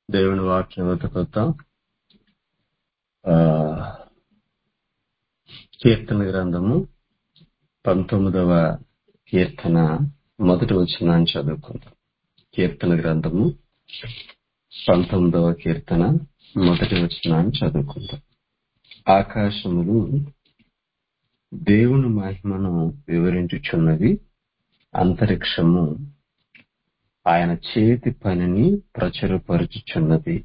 దేవుని వాక్యం వెతుకుతాం ఆ, కీర్తన గ్రంథము పంతొమ్మిదవ కీర్తన మొదటి వచనాన్ని చదువుకుందాం కీర్తన గ్రంథము పంతొమ్మిదవ కీర్తన మొదటి వచనాన్ని చదువుకుందాం ఆకాశములు దేవుని మహిమను వివరించుచున్నవి అంతరిక్షము ఆయన చేతి పనిని ప్రచురపరుచుచున్నది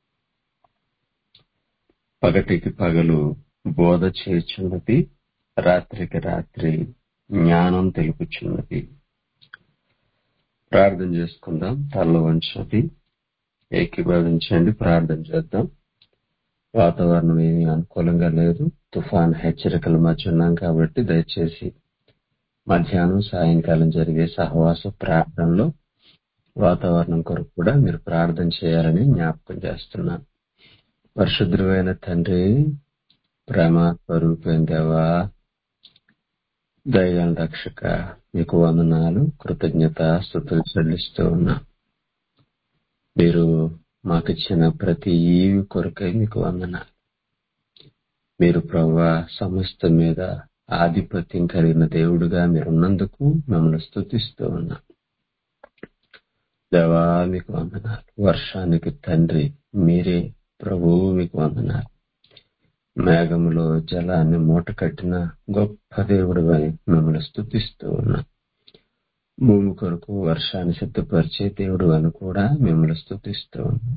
పగటికి పగలు బోధ చేయుచున్నది రాత్రికి రాత్రి జ్ఞానం తెలుపుచున్నది ప్రార్థన చేసుకుందాం తల్ల వంచండి ఏకీభవించండి ప్రార్థన చేద్దాం వాతావరణం ఏమీ అనుకూలంగా లేదు తుఫాన్ హెచ్చరికల మధ్య ఉన్నాం కాబట్టి దయచేసి మధ్యాహ్నం సాయంకాలం జరిగే సహవాస ప్రార్థనలో వాతావరణం కొరకు కూడా మీరు ప్రార్థన చేయాలని జ్ఞాపకం చేస్తున్నాను పరిశుద్ధమైన తండ్రి ప్రేమ స్వరూపం దేవా దైవం రక్షక మీకు వందనాలు కృతజ్ఞత స్థుతులు చెల్లిస్తూ ఉన్నా మీరు మాకిచ్చిన ప్రతి ఈవి కొరకై మీకు వందనాలు మీరు ప్రభా సమస్త మీద ఆధిపత్యం కలిగిన దేవుడుగా మీరున్నందుకు మిమ్మల్ని స్థుతిస్తూ ఉన్నా దేవా మీకు వందనాలు వర్షానికి తండ్రి మీరే ప్రభువు మీకు వందనాలు మేఘములో జలాన్ని మూట కట్టిన గొప్ప దేవుడు అని మిమ్మల్ని స్థుతిస్తూ ఉన్నా భూమి కొరకు వర్షాన్ని సిద్ధపరిచే దేవుడు అని కూడా మిమ్మల్ని స్థుతిస్తూ ఉన్నా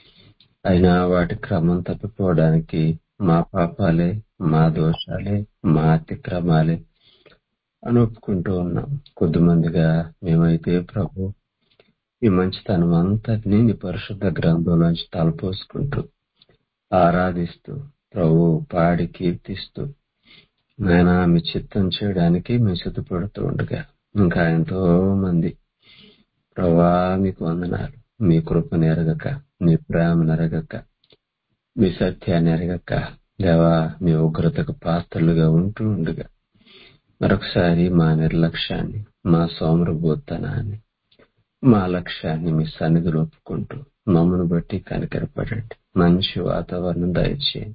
అయినా వాటి క్రమం తప్పిపోవడానికి మా పాపాలే మా దోషాలే మా అతిక్రమాలే అని ఒప్పుకుంటూ ఉన్నాం కొద్దిమందిగా మేమైతే ప్రభు ఈ మంచితనం అంతటినీ నీ పరిశుద్ధ గ్రంథంలోంచి తలపోసుకుంటూ ఆరాధిస్తూ ప్రభు పాడి కీర్తిస్తూ నాయన మీ చిత్తం చేయడానికి మేము సిద్ధపడుతూ ఉండగా ఇంకా ఎంతో మంది ప్రభా మీకు వందనాలు మీ కృపను ఎరగక మీ ప్రేమను ఎరగక మీ సత్యాన్ని ఎరగక దేవా మీ ఉగ్రతకు పాత్రలుగా ఉంటూ ఉండగా మరొకసారి మా నిర్లక్ష్యాన్ని మా సోమరబోత్తనాన్ని మా లక్ష్యాన్ని మీ సన్నిధిలో ఒప్పుకుంటూ మమ్మను బట్టి కనికరపడండి మంచి వాతావరణం దయచేయండి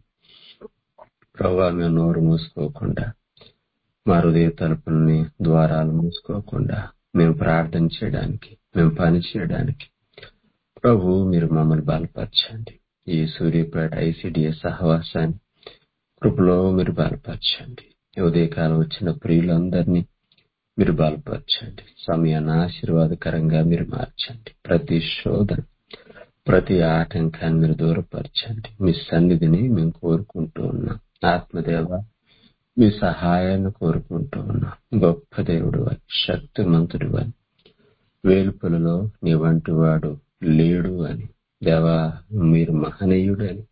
ప్రభావ మేము నోరు మూసుకోకుండా మా హృదయ తలుపుల్ని ద్వారాలు మూసుకోకుండా మేము ప్రార్థన చేయడానికి మేము పని చేయడానికి ప్రభు మీరు మమ్మల్ని బలపరచండి ఈ సూర్యపేట ఐసిడిఎస్ సహవాసాన్ని కృపలో మీరు బలపరచండి ఉదయకాలం వచ్చిన ప్రియులందరినీ మీరు బలపరచండి సమయాన్ని ఆశీర్వాదకరంగా మీరు మార్చండి ప్రతి శోధన ప్రతి ఆటంకాన్ని మీరు దూరపరచండి మీ సన్నిధిని మేము కోరుకుంటూ ఉన్నాం ఆత్మదేవ మీ సహాయాన్ని కోరుకుంటూ ఉన్నాం గొప్ప దేవుడు అని శక్తిమంతుడు అని వేలుపులలో నీ వంటి వాడు లేడు అని దేవా మీరు మహనీయుడు అని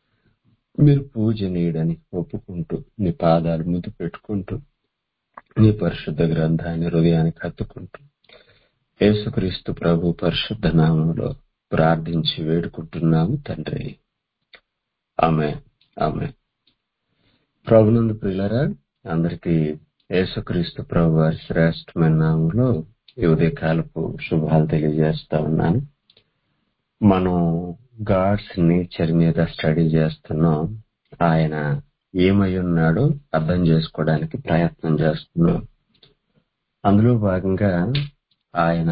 మీరు పూజనీయుడని ఒప్పుకుంటూ నీ పాదాలు ముద్దు పెట్టుకుంటూ నీ పరిశుద్ధ గ్రంథాన్ని హృదయానికి హత్తుకుంటూ యేసుక్రీస్తు ప్రభు పరిశుద్ధ నామంలో ప్రార్థించి వేడుకుంటున్నాము తండ్రి ఆమె ఆమె ప్రభునందు ప్రియులరా అందరికీ యేసుక్రీస్తు ప్రభు వారి శ్రేష్టమైన నామంలో ఈ ఉదయకాలపు శుభాలు తెలియజేస్తా ఉన్నాను మనం గాడ్స్ నేచర్ మీద స్టడీ చేస్తున్నాం ఆయన ఏమై ఉన్నాడో అర్థం చేసుకోవడానికి ప్రయత్నం చేస్తున్నాం అందులో భాగంగా ఆయన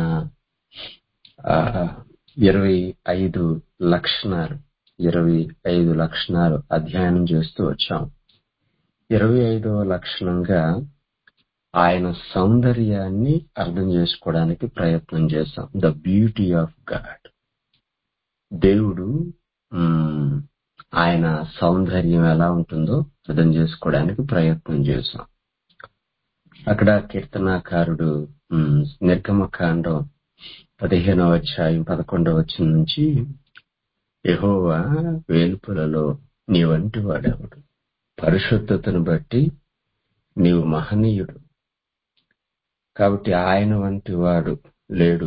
ఆ, ఇరవై ఐదు లక్షణాలు ఇరవై ఐదు లక్షణాలు అధ్యయనం చేస్తూ వచ్చాం ఇరవై ఐదవ లక్షణంగా ఆయన సౌందర్యాన్ని అర్థం చేసుకోవడానికి ప్రయత్నం చేశాం ద బ్యూటీ ఆఫ్ గాడ్ దేవుడు మ్, ఆయన సౌందర్యం ఎలా ఉంటుందో అర్థం చేసుకోవడానికి ప్రయత్నం చేశాం అక్కడ కీర్తనాకారుడు మ్, నిర్గమకాండం పదిహేనవ అధ్యాయం పదకొండవ వచ్చిన నుంచి యెహోవా వేల్పులలో నీ వంటి వాడెవడు పరిశుద్ధతను బట్టి నీవు మహనీయుడు కాబట్టి ఆయన వంటి వాడు లేడు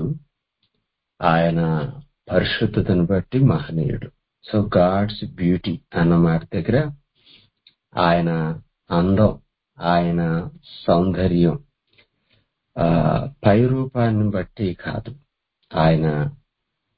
ఆయన పరిశుద్ధతను బట్టి మహనీయుడు సో గాడ్స్ బ్యూటీ అన్న మాట దగ్గర ఆయన అందం ఆయన సౌందర్యం ఆ, పై రూపాన్ని బట్టి కాదు ఆయన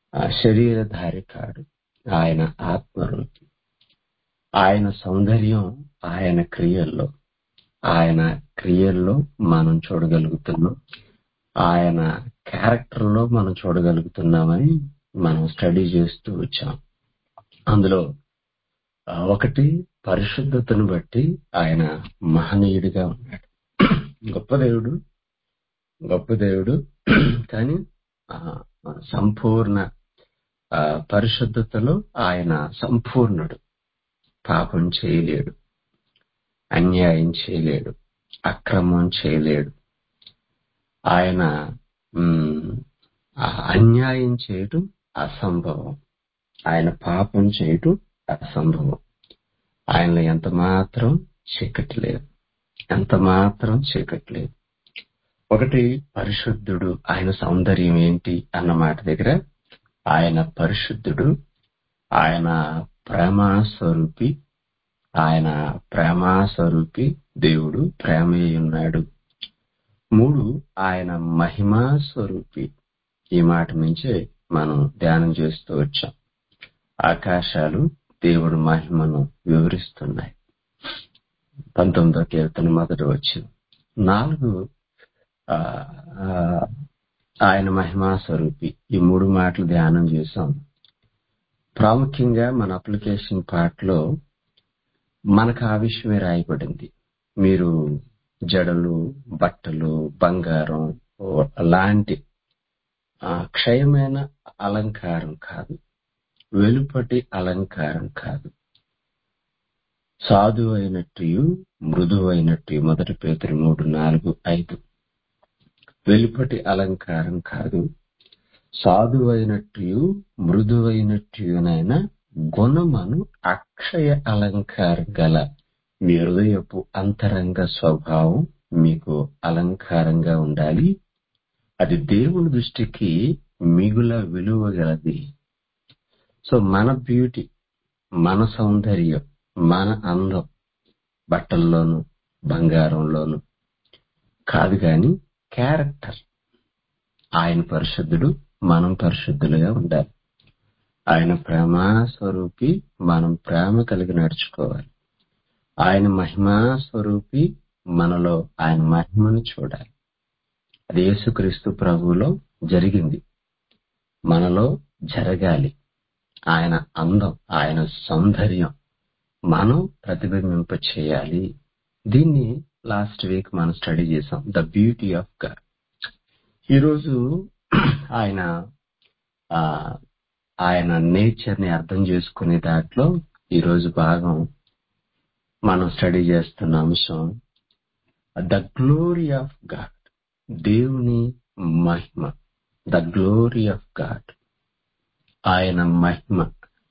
ఆ శరీరధారి కాడు ఆయన ఆత్మరూపి ఆయన సౌందర్యం ఆయన క్రియల్లో ఆయన క్రియల్లో మనం చూడగలుగుతున్నాం ఆయన క్యారెక్టర్ లో మనం చూడగలుగుతున్నామని మనం స్టడీ చేస్తూ వచ్చాం అందులో ఆ, ఒకటి పరిశుద్ధతను బట్టి ఆయన మహనీయుడిగా ఉన్నాడు గొప్ప దేవుడు గొప్ప దేవుడు కానీ ఆ, సంపూర్ణ ఆ, పరిశుద్ధతలో ఆయన సంపూర్ణుడు పాపం చేయలేడు అన్యాయం చేయలేడు అక్రమం చేయలేడు ఆయన మ్, ఆ అన్యాయం చేయటం అసంభవం ఆయన పాపం చేయటం అసంభవం ఆయనలో ఎంత మాత్రం చీకటి లేదు ఎంత మాత్రం చీకటి లేదు ఒకటి పరిశుద్ధుడు ఆయన సౌందర్యం ఏంటి అన్న మాట దగ్గర ఆయన పరిశుద్ధుడు ఆయన ప్రేమా స్వరూపి ఆయన ప్రేమా స్వరూపి దేవుడు ప్రేమే ఉన్నాడు మూడు ఆయన మహిమా స్వరూపి ఈ మాట నుంచే మనం ధ్యానం చేస్తూ వచ్చాం ఆకాశాలు దేవుడు మహిమను వివరిస్తున్నాయి పంతొమ్మిదో కీర్తన మొదటి వచ్చిన నాలుగు ఆ, ఆ, ఆయన మహిమా స్వరూపి ఈ మూడు మాటలు ధ్యానం చేసాం ప్రాముఖ్యంగా మన అప్లికేషన్ పార్ట్ లో మనకు ఆ విషయమే రాయబడింది మీరు జడలు బట్టలు బంగారం ఓ లాంటి ఆ, క్షయమైన అలంకారం కాదు వెలుపటి అలంకారం కాదు సాధు అయినట్టు మృదువైనట్టు మొదటి పేతురు మూడు నాలుగు ఐదు వెలుపటి అలంకారం కాదు సాధువైనట్టు మృదువైనట్టునైన గుణమను అక్షయ అలంకారం గల మీ హృదయపు అంతరంగ స్వభావం మీకు అలంకారంగా ఉండాలి అది దేవుని దృష్టికి మిగుల విలువ గలది సో మన బ్యూటీ మన సౌందర్యం మన అందం బట్టల్లోనూ బంగారంలోనూ కాదు గాని క్యారెక్టర్ ఆయన పరిశుద్ధుడు మనం పరిశుద్ధులుగా ఉండాలి ఆయన ప్రేమా స్వరూపి మనం ప్రేమ కలిగి నడుచుకోవాలి ఆయన మహిమా స్వరూపి మనలో ఆయన మహిమను చూడాలి అది యేసుక్రీస్తు ప్రభువులో జరిగింది మనలో జరగాలి ఆయన అందం ఆయన సౌందర్యం మనం ప్రతిబింబింప చేయాలి దీన్ని లాస్ట్ వీక్ మనం స్టడీ చేసాం ద బ్యూటీ ఆఫ్ గాడ్ ఈరోజు ఆయన ఆ, ఆయన నేచర్ ని అర్థం చేసుకునే దాంట్లో ఈరోజు భాగం మనం స్టడీ చేస్తున్న అంశం ద గ్లోరీ ఆఫ్ గాడ్ దేవుని మహిమ ద గ్లోరీ ఆఫ్ గాడ్ ఆయన మహిమ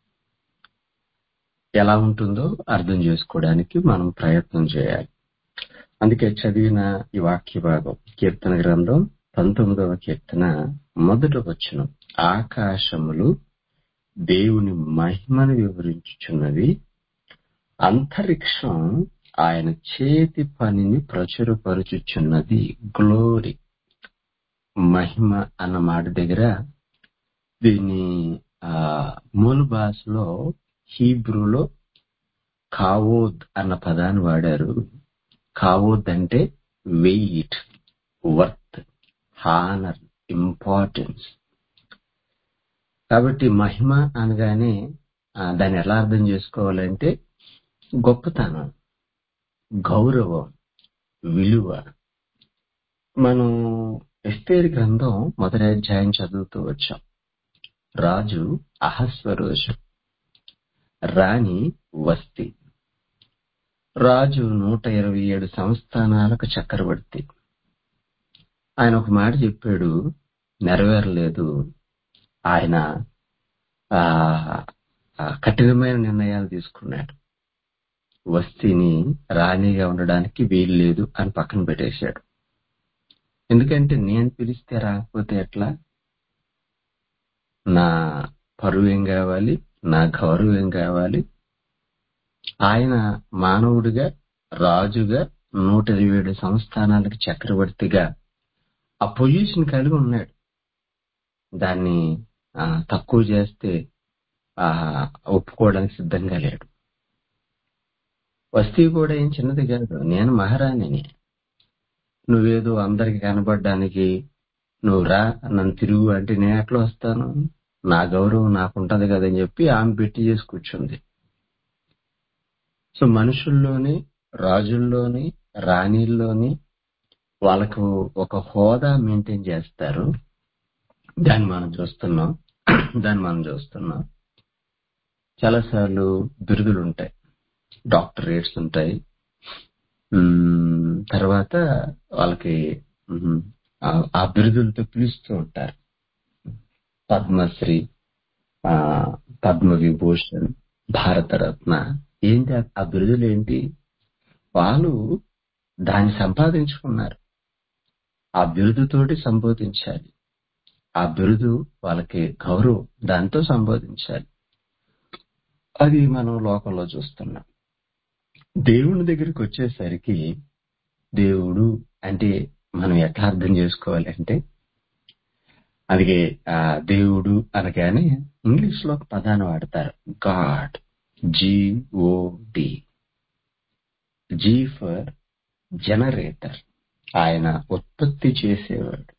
ఎలా ఉంటుందో అర్థం చేసుకోవడానికి మనం ప్రయత్నం చేయాలి అందుకే చదివిన ఈ వాక్య భాగం కీర్తన గ్రంథం పంతొమ్మిదవ కీర్తన మొదటి వచ్చిన ఆకాశములు దేవుని మహిమను వివరించుచున్నవి అంతరిక్షం ఆయన చేతి పనిని ప్రచురపరుచుచున్నది గ్లోరీ మహిమ అన్న మాట దగ్గర దీన్ని ఆ మూల భాషలో హీబ్రూలో కావోద్ అన్న పదాన్ని వాడారు కావోద్ అంటే వెయిట్ వర్త్ హానర్ ఇంపార్టెన్స్ కాబట్టి మహిమ అనగానే ఆ, దాన్ని ఎలా అర్థం చేసుకోవాలంటే గొప్పతనం గౌరవం విలువ మనం ఎస్తేరి గ్రంథం మొదటి అధ్యాయం చదువుతూ వచ్చాం రాజు అహస్వరోజు రాణి వస్తి రాజు నూట ఇరవై ఏడు సంస్థానాలకు చక్రవర్తి ఆయన ఒక మాట చెప్పాడు నెరవేరలేదు ఆయన ఆ ఆ, కఠినమైన నిర్ణయాలు తీసుకున్నాడు వస్తిని రాణిగా ఉండడానికి వీలు లేదు అని పక్కన పెట్టేశాడు ఎందుకంటే నేను పిలిస్తే రాకపోతే ఎట్లా నా పరువు ఏం కావాలి నా గౌరవం ఏం కావాలి ఆయన మానవుడిగా రాజుగా నూట ఇరవై ఏడు సంస్థానాలకు చక్రవర్తిగా ఆ పొజిషన్ కలిగి ఉన్నాడు దాన్ని ఆ, తక్కువ చేస్తే ఆ ఒప్పుకోవడానికి సిద్ధంగా లేడు వస్తీ కూడా ఏం చిన్నది కాదు నేను మహారాణిని నువ్వేదో అందరికి కనబడడానికి నువ్వు రా నన్ను తిరుగు అంటే నేను ఎట్లా వస్తాను నా గౌరవం నాకుంటది కదని చెప్పి ఆమె పెట్టి చేసి కూర్చుంది సో మనుషుల్లోని రాజుల్లోని రాణిల్లోని వాళ్ళకు ఒక హోదా మెయింటైన్ చేస్తారు దాన్ని మనం చూస్తున్నాం దాన్ని మనం చూస్తున్నాం చాలాసార్లు బిరుదులు ఉంటాయి డాక్టరేట్స్ ఉంటాయి ఉమ్, తర్వాత వాళ్ళకి ఉమ్, ఆ- ఆ బిరుదులతో పిలుస్తూ ఉంటారు పద్మశ్రీ ఆ పద్మ విభూషణ్ భారతరత్న ఏంటి ఆ- ఆ బిరుదులు ఏంటి వాళ్ళు దాన్ని సంపాదించుకున్నారు ఆ బిరుదుతోటి సంబోధించాలి ఆ బిరుదు వాళ్ళకి గౌరవం దాంతో సంబోధించాలి అది మనం లోకంలో చూస్తున్నాం దేవుని దగ్గరికి వచ్చేసరికి దేవుడు అంటే మనం ఎట్లా అర్థం చేసుకోవాలి అంటే అందుకే ఆ దేవుడు అనగానే ఇంగ్లీష్ లో ఒక పదాన్ని వాడతారు God G O D G for generator ఆయన ఉత్పత్తి చేసేవాడు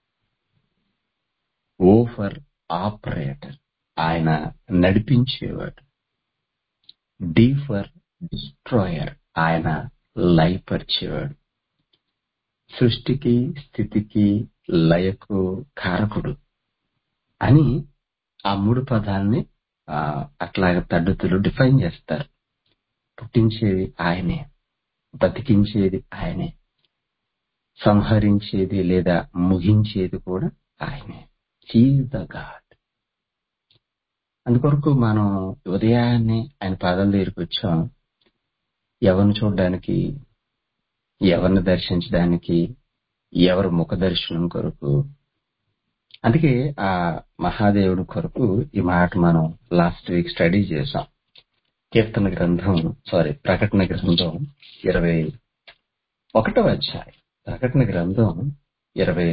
ఓ ఫర్ ఆపరేటర్ ఆయన నడిపించేవాడు డి ఫర్ డిస్ట్రాయర్ ఆయన లయపరిచేవాడు సృష్టికి స్థితికి లయకు కారకుడు అని ఆ మూడు పదాలని ఆ, అట్లాగే తడ్డుతులు డిఫైన్ చేస్తారు పుట్టించేది ఆయనే బతికించేది ఆయనే సంహరించేది లేదా ముగించేది కూడా ఆయనే హీఈ్ ద గాడ్ అందుకొరకు మనం ఉదయాన్నే ఆయన పాదాల దగ్గరికి వచ్చాం ఎవరిని చూడడానికి ఎవరిని దర్శించడానికి ఎవరి ముఖ దర్శనం కొరకు అందుకే ఆ మహాదేవుడి కొరకు ఈ మాట మనం లాస్ట్ వీక్ స్టడీ చేసాం కీర్తన గ్రంథం సారీ ప్రకటన గ్రంథం ఇరవై ఒకటవ అధ్యాయం ప్రకటన గ్రంథం ఇరవై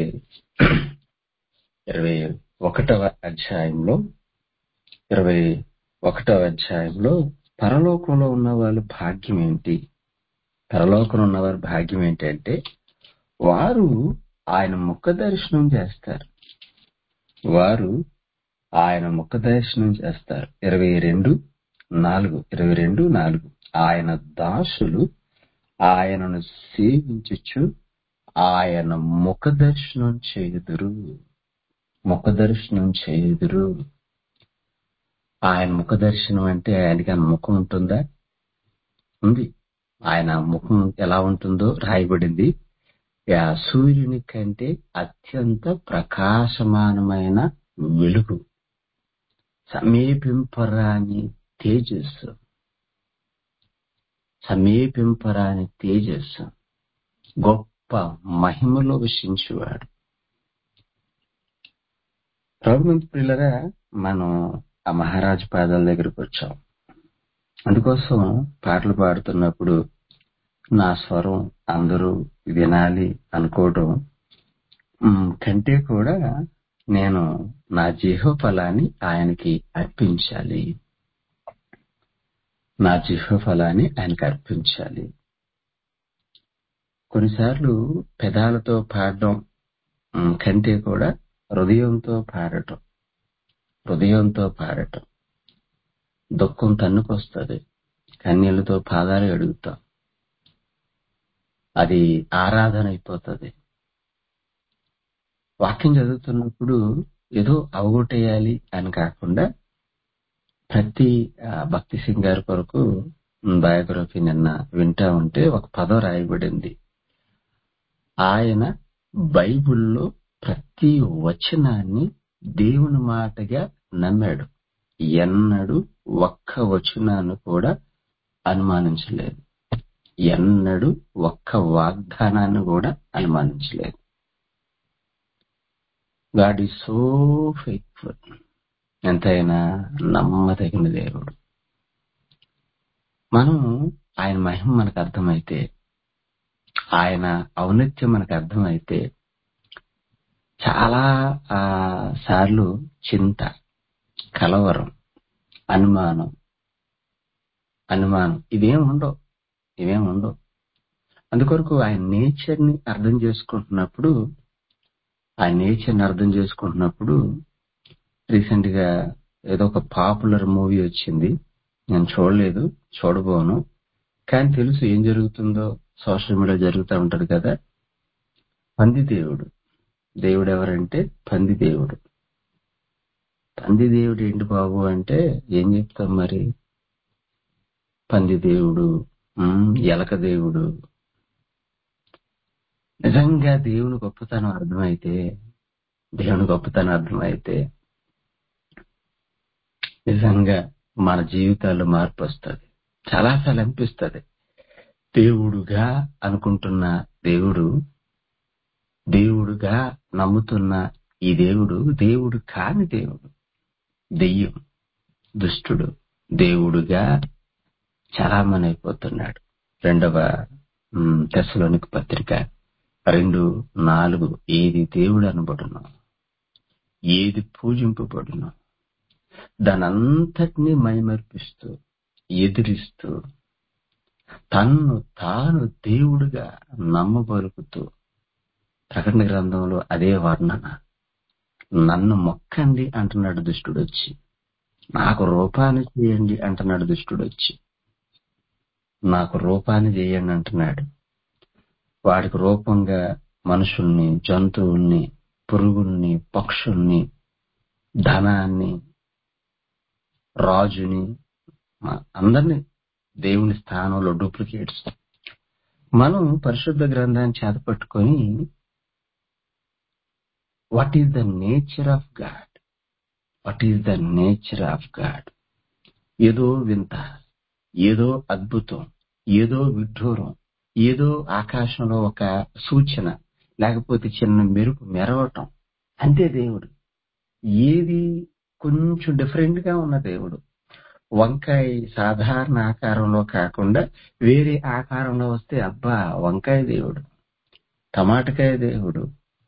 ఇరవై ఒకటవ అధ్యాయంలో ఇరవై ఒకటవ అధ్యాయంలో పరలోకంలో ఉన్న వాళ్ళ భాగ్యం ఏంటి పరలోకంలో ఉన్న వారి భాగ్యం ఏంటంటే వారు ఆయన ముఖ దర్శనం చేస్తారు వారు ఆయన ముఖ దర్శనం చేస్తారు ఇరవై రెండు నాలుగు ఇరవై రెండు నాలుగు ఆయన దాసులు ఆయనను సేవించుచు ఆయన ముఖ దర్శనం చేయుదురు ముఖ దర్శనం చేయుదురు ఆయన ముఖ దర్శనం అంటే ఆయనకి ఆ ముఖం ఉంటుందా ఉంది ఆయన ముఖం ఎలా ఉంటుందో రాయబడింది ఆ సూర్యుని కంటే అత్యంత ప్రకాశమానమైన వెలుగు సమీపింపరాని తేజస్సు సమీపింపరాని తేజస్సు గొప్ప మహిమలో విషించేవాడు ప్రభుత్వ పిల్లరా మనం ఆ మహారాజు పాదాల దగ్గరికి వచ్చాం అందుకోసం పాటలు పాడుతున్నప్పుడు నా స్వరం అందరూ వినాలి అనుకోవడం మ్, కంటే కూడా నేను నా జీహ ఫలాన్ని ఆయనకి అర్పించాలి నా జిహ ఫలాన్ని ఆయనకి అర్పించాలి కొన్నిసార్లు పెదాలతో పాడడం మ్, కంటే కూడా హృదయంతో పాడటం హృదయంతో పాడటం దుఃఖం తన్నుకొస్తుంది కన్నీళ్లతో పాదాలు అడుగుతాం అది ఆరాధన అయిపోతుంది వాక్యం చదువుతున్నప్పుడు ఏదో అవగొట్టేయాలి అని కాకుండా ప్రతి ఆ, భక్తి సింగ్ గారి కొరకు బయోగ్రఫీ నిన్న వింటా ఉంటే ఒక పదం రాయబడింది ఆయన బైబిల్లో ప్రతి వచనాన్ని దేవుని మాటగా నమ్మాడు ఎన్నడూ ఒక్క వచనాన్ని కూడా అనుమానించలేదు ఎన్నడూ ఒక్క వాగ్దానాన్ని కూడా అనుమానించలేదు గాడ్ ఈజ్ సో ఫెయిత్ఫుల్ ఎంతైనా నమ్మదగిన దేవుడు మనం ఆయన మహిమ మనకు అర్థమైతే ఆయన ఔన్నత్యం మనకు అర్థమైతే చాలా ఆ, సార్లు చింత కలవరం అనుమానం అనుమానం ఇవేం ఉండవు ఇవేం ఉండవు అందుకొరకు ఆయన నేచర్ ని అర్థం చేసుకుంటున్నప్పుడు ఆ నేచర్ ని అర్థం చేసుకుంటున్నప్పుడు రీసెంట్ గా ఏదో ఒక పాపులర్ మూవీ వచ్చింది నేను చూడలేదు చూడబోను కానీ తెలుసు ఏం జరుగుతుందో సోషల్ మీడియా జరుగుతూ ఉంటది కదా పంది దేవుడు దేవుడు ఎవరంటే పంది దేవుడు పంది దేవుడు ఏంటి బాబు అంటే ఏం చెప్తాం మరి పంది దేవుడు ఉమ్, ఎలక దేవుడు నిజంగా దేవుని గొప్పతనం అర్థమైతే దేవుని గొప్పతనం అర్థమైతే నిజంగా మన జీవితాల్లో మార్పు వస్తుంది చాలాసార్లు అనిపిస్తుంది దేవుడుగా అనుకుంటున్న దేవుడు దేవుడుగా నమ్ముతున్న ఈ దేవుడు దేవుడు కాని దేవుడు దెయ్యం దుష్టుడు దేవుడుగా చలామణి అయిపోతున్నాడు రెండవ తెశలోనికి పత్రిక రెండు నాలుగు ఏది దేవుడు అనబడును ఏది పూజింపబడును దానంతటినీ మైమర్పిస్తూ ఎదిరిస్తూ తన్ను తాను దేవుడుగా నమ్మబలుకుతూ ప్రకటన గ్రంథంలో అదే వర్ణన నన్ను మొక్కండి అంటున్నాడు దుష్టుడు వచ్చి నాకు రూపాన్ని చేయండి అంటున్నాడు దుష్టుడు వచ్చి నాకు రూపాన్ని చేయండి అంటున్నాడు వాడికి రూపంగా మనుషుల్ని జంతువుల్ని పురుగుల్ని పక్షుల్ని ధనాన్ని రాజుని మ- అందరినీ దేవుని స్థానంలో డూప్లికేట్స్ మనం పరిశుద్ధ గ్రంథాన్ని చేతపట్టుకొని what is the nature of God what is the nature of God ఏదో వింత ఏదో అద్భుతం ఏదో విడ్డూరం ఏదో ఆకాశంలో ఒక సూచన లేకపోతే చిన్న మెరుపు మెరవటం అంతే దేవుడు ఏది కొంచెం డిఫరెంట్ గా ఉన్న దేవుడు వంకాయ సాధారణ ఆకారంలో కాకుండా వేరే ఆకారంలో వస్తే అబ్బా వంకాయ దేవుడు టమాటకాయ దేవుడు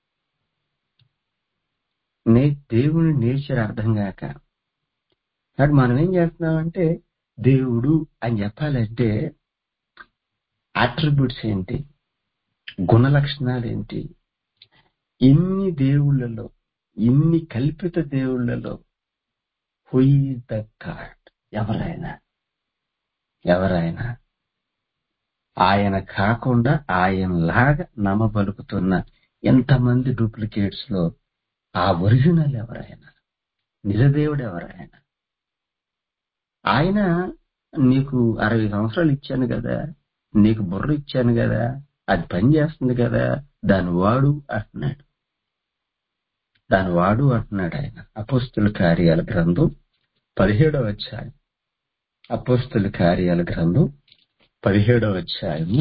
నే దేవుని నేచర్ అర్థం కాక కాబట్టి మనం ఏం చేస్తున్నామంటే దేవుడు అని చెప్పాలంటే అట్రిబ్యూట్స్ ఏంటి గుణ లక్షణాలు ఏంటి ఇన్ని దేవుళ్ళలో ఇన్ని కల్పిత దేవుళ్ళలో హుయి ద గాడ్ ఎవరైనా ఎవరైనా ఆయన కాకుండా ఆయనలాగా నమ్మబలుకుతున్న ఎంతమంది డూప్లికేట్స్ లో ఆ ఒరిజినల్ ఎవరైనా నిజదేవుడు ఎవరైనా ఆయన నీకు అరవై సంవత్సరాలు ఇచ్చాను కదా నీకు బుర్ర ఇచ్చాను కదా అది పని చేస్తుంది కదా దాని వాడు అంటున్నాడు దాని వాడు అంటున్నాడు ఆయన అపోస్తుల కార్యాల గ్రంథం పదిహేడవ అధ్యాయం అపోస్తుల కార్యాల గ్రంథం పదిహేడవ అధ్యాయము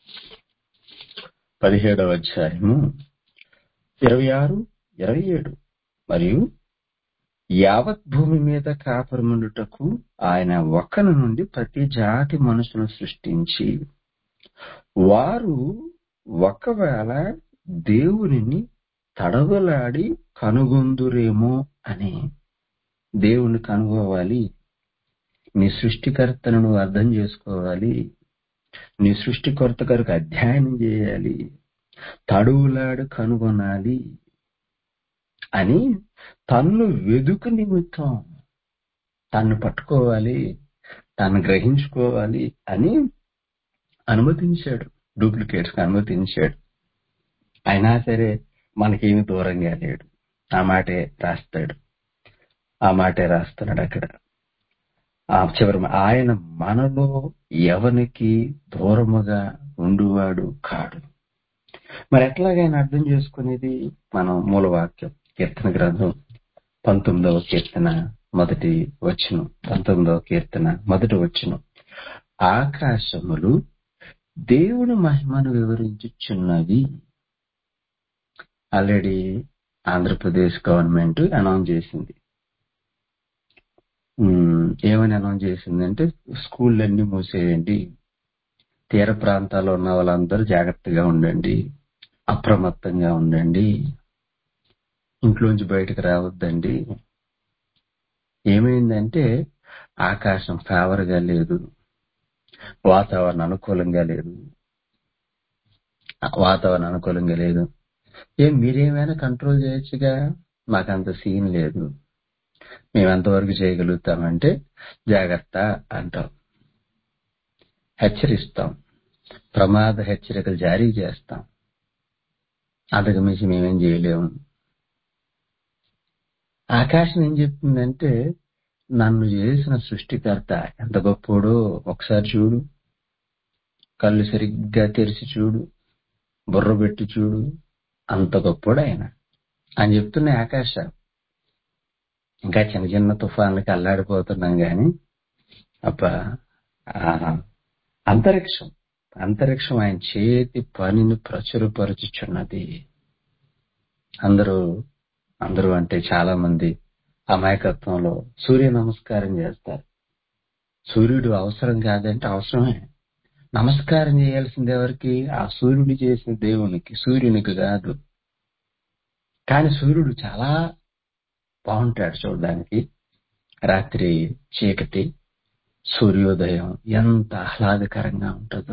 పదిహేడవ అధ్యాయము ఇరవై ఆరు ఇరవై ఏడు మరియు యావత్ భూమి మీద కాపురముండుటకు ఆయన ఒక్కను నుండి ప్రతి జాతి మనుషులను సృష్టించి వారు ఒకవేళ దేవునిని తడవలాడి కనుగొందురేమో అని దేవుణ్ణి కనుగోవాలి నీ సృష్టికర్తను నువ్వు అర్థం చేసుకోవాలి నీ సృష్టికర్త కొరకు అధ్యయనం చేయాలి తడువులాడు కనుగొనాలి అని తన్ను వెదుకు నిమిత్తం తన్ను పట్టుకోవాలి తను గ్రహించుకోవాలి అని అనుమతించాడు డూప్లికేట్స్ అనుమతించాడు అయినా సరే మనకేమి దూరంగా లేడు ఆ మాటే రాస్తాడు ఆ మాటే రాస్తున్నాడు అక్కడ ఆ చివరి మా- ఆయన మనలో ఎవనికి దూరముగా ఉండువాడు కాడు మరి ఎట్లాగైనా అర్థం చేసుకునేది మనం మూలవాక్యం కీర్తన గ్రంథం పంతొమ్మిదవ కీర్తన మొదటి వచ్చును పంతొమ్మిదవ కీర్తన మొదటి వచ్చును ఆకాశములు దేవుని మహిమను వివరించుచున్నవి ఆల్రెడీ ఆంధ్రప్రదేశ్ గవర్నమెంట్ అనౌన్స్ చేసింది ఉమ్, ఏమని అనౌన్స్ చేసిందంటే స్కూళ్ళన్నీ మూసేయండి తీర ప్రాంతాల్లో ఉన్న వాళ్ళందరూ జాగ్రత్తగా ఉండండి అప్రమత్తంగా ఉండండి ఇంట్లోంచి బయటకు రావద్దండి ఏమైందంటే ఆకాశం ఫేవర్గా లేదు వాతావరణం అనుకూలంగా లేదు వాతావరణం అనుకూలంగా లేదు ఏం మీరేమైనా కంట్రోల్ చేయొచ్చుగా మాకంత సీన్ లేదు మేము ఎంతవరకు చేయగలుగుతామంటే జాగ్రత్త అంటాం హెచ్చరిస్తాం ప్రమాద హెచ్చరికలు జారీ చేస్తాం అంతకు మించి మేమేం చేయలేము ఆకాశం ఏం చెప్తుందంటే నన్ను చేసిన సృష్టికర్త ఎంత గొప్పోడో ఒకసారి చూడు కళ్ళు సరిగ్గా తెరిచి చూడు బుర్ర పెట్టి చూడు అంత గొప్పోడు ఆయన అని చెప్తున్నాయి ఆకాశం ఇంకా చిన్న చిన్న తుఫాన్లకి అల్లాడిపోతున్నాం గాని అబ్బా ఆ అంతరిక్షం అంతరిక్షం ఆయన చేతి పనిని ప్రచురపరచుచున్నది అందరూ అందరూ అంటే చాలా మంది అమాయకత్వంలో సూర్య నమస్కారం చేస్తారు సూర్యుడు అవసరం కాదంటే అవసరమే నమస్కారం చేయాల్సింది ఎవరికి ఆ సూర్యుడు చేసిన దేవునికి సూర్యునికి కాదు కానీ సూర్యుడు చాలా బాగుంటాడు చూడడానికి రాత్రి చీకటి సూర్యోదయం ఎంత ఆహ్లాదకరంగా ఉంటుందో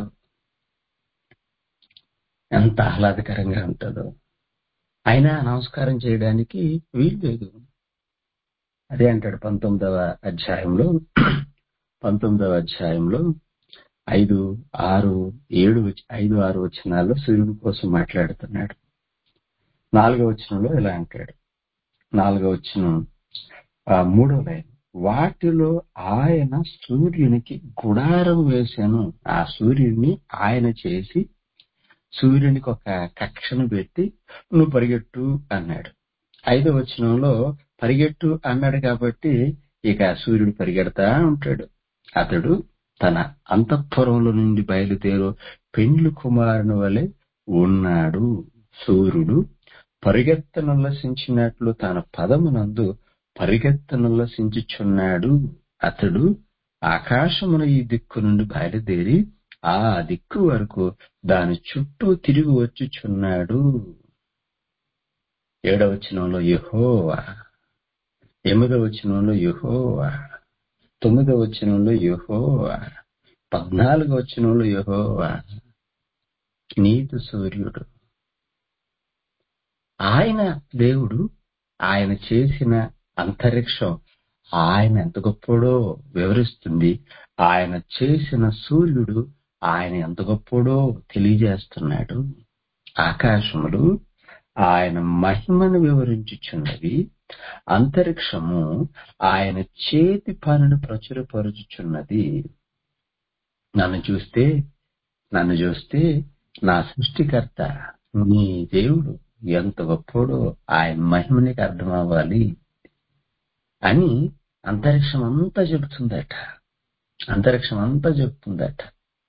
ఎంత ఆహ్లాదకరంగా ఉంటుందో అయినా నమస్కారం చేయడానికి వీలు లేదు అదే అంటాడు పంతొమ్మిదవ అధ్యాయంలో పంతొమ్మిదవ అధ్యాయంలో ఐదు ఆరు ఏడు వచ- ఐదు ఆరు వచనాల్లో సూర్యుడి కోసం మాట్లాడుతున్నాడు నాలుగో వచనంలో ఇలా అంటాడు నాలుగో వచనం ఆ, మూడో లైన్ వాటిలో ఆయన సూర్యునికి గుడారం వేశాను ఆ సూర్యుడిని ఆయన చేసి సూర్యునికి ఒక కక్షను పెట్టి నువ్వు పరిగెట్టు అన్నాడు ఐదో వచనంలో పరిగెట్టు అన్నాడు కాబట్టి ఇక సూర్యుడు పరిగెడతా ఉంటాడు అతడు తన అంతఃపురంలో నుండి బయలుదేరు పెండ్లు కుమారుని వలె ఉన్నాడు సూర్యుడు పరిగెత్తనుల్లసించినట్లు తన పదమునందు పరిగెత్తనుల్లసించుచున్నాడు అతడు ఆకాశమున ఈ దిక్కు నుండి బయలుదేరి ఆ దిక్కు వరకు దాని చుట్టూ తిరిగి వచ్చుచున్నాడు ఏడవ వచనంలో యెహోవా ఎనిమిదవ వచనంలో యెహోవా తొమ్మిదవ వచనంలో యెహోవా పద్నాలుగో వచనంలో యెహోవా నీతి సూర్యుడు ఆయన దేవుడు ఆయన చేసిన అంతరిక్షం ఆయన ఎంత గొప్పడో వివరిస్తుంది ఆయన చేసిన సూర్యుడు ఆయన ఎంత గొప్పడో తెలియజేస్తున్నాడు ఆకాశములు ఆయన మహిమను వివరించుచున్నవి అంతరిక్షము ఆయన చేతి పనులు ప్రచురపరుచుచున్నది నన్ను చూస్తే నన్ను చూస్తే నా సృష్టికర్త నీ దేవుడు ఎంత గొప్పోడో ఆయన మహిమ నీకు అర్థం అవ్వాలి అని అంతరిక్షం అంతా చెబుతుందట అంతరిక్షం అంతా చెబుతుందట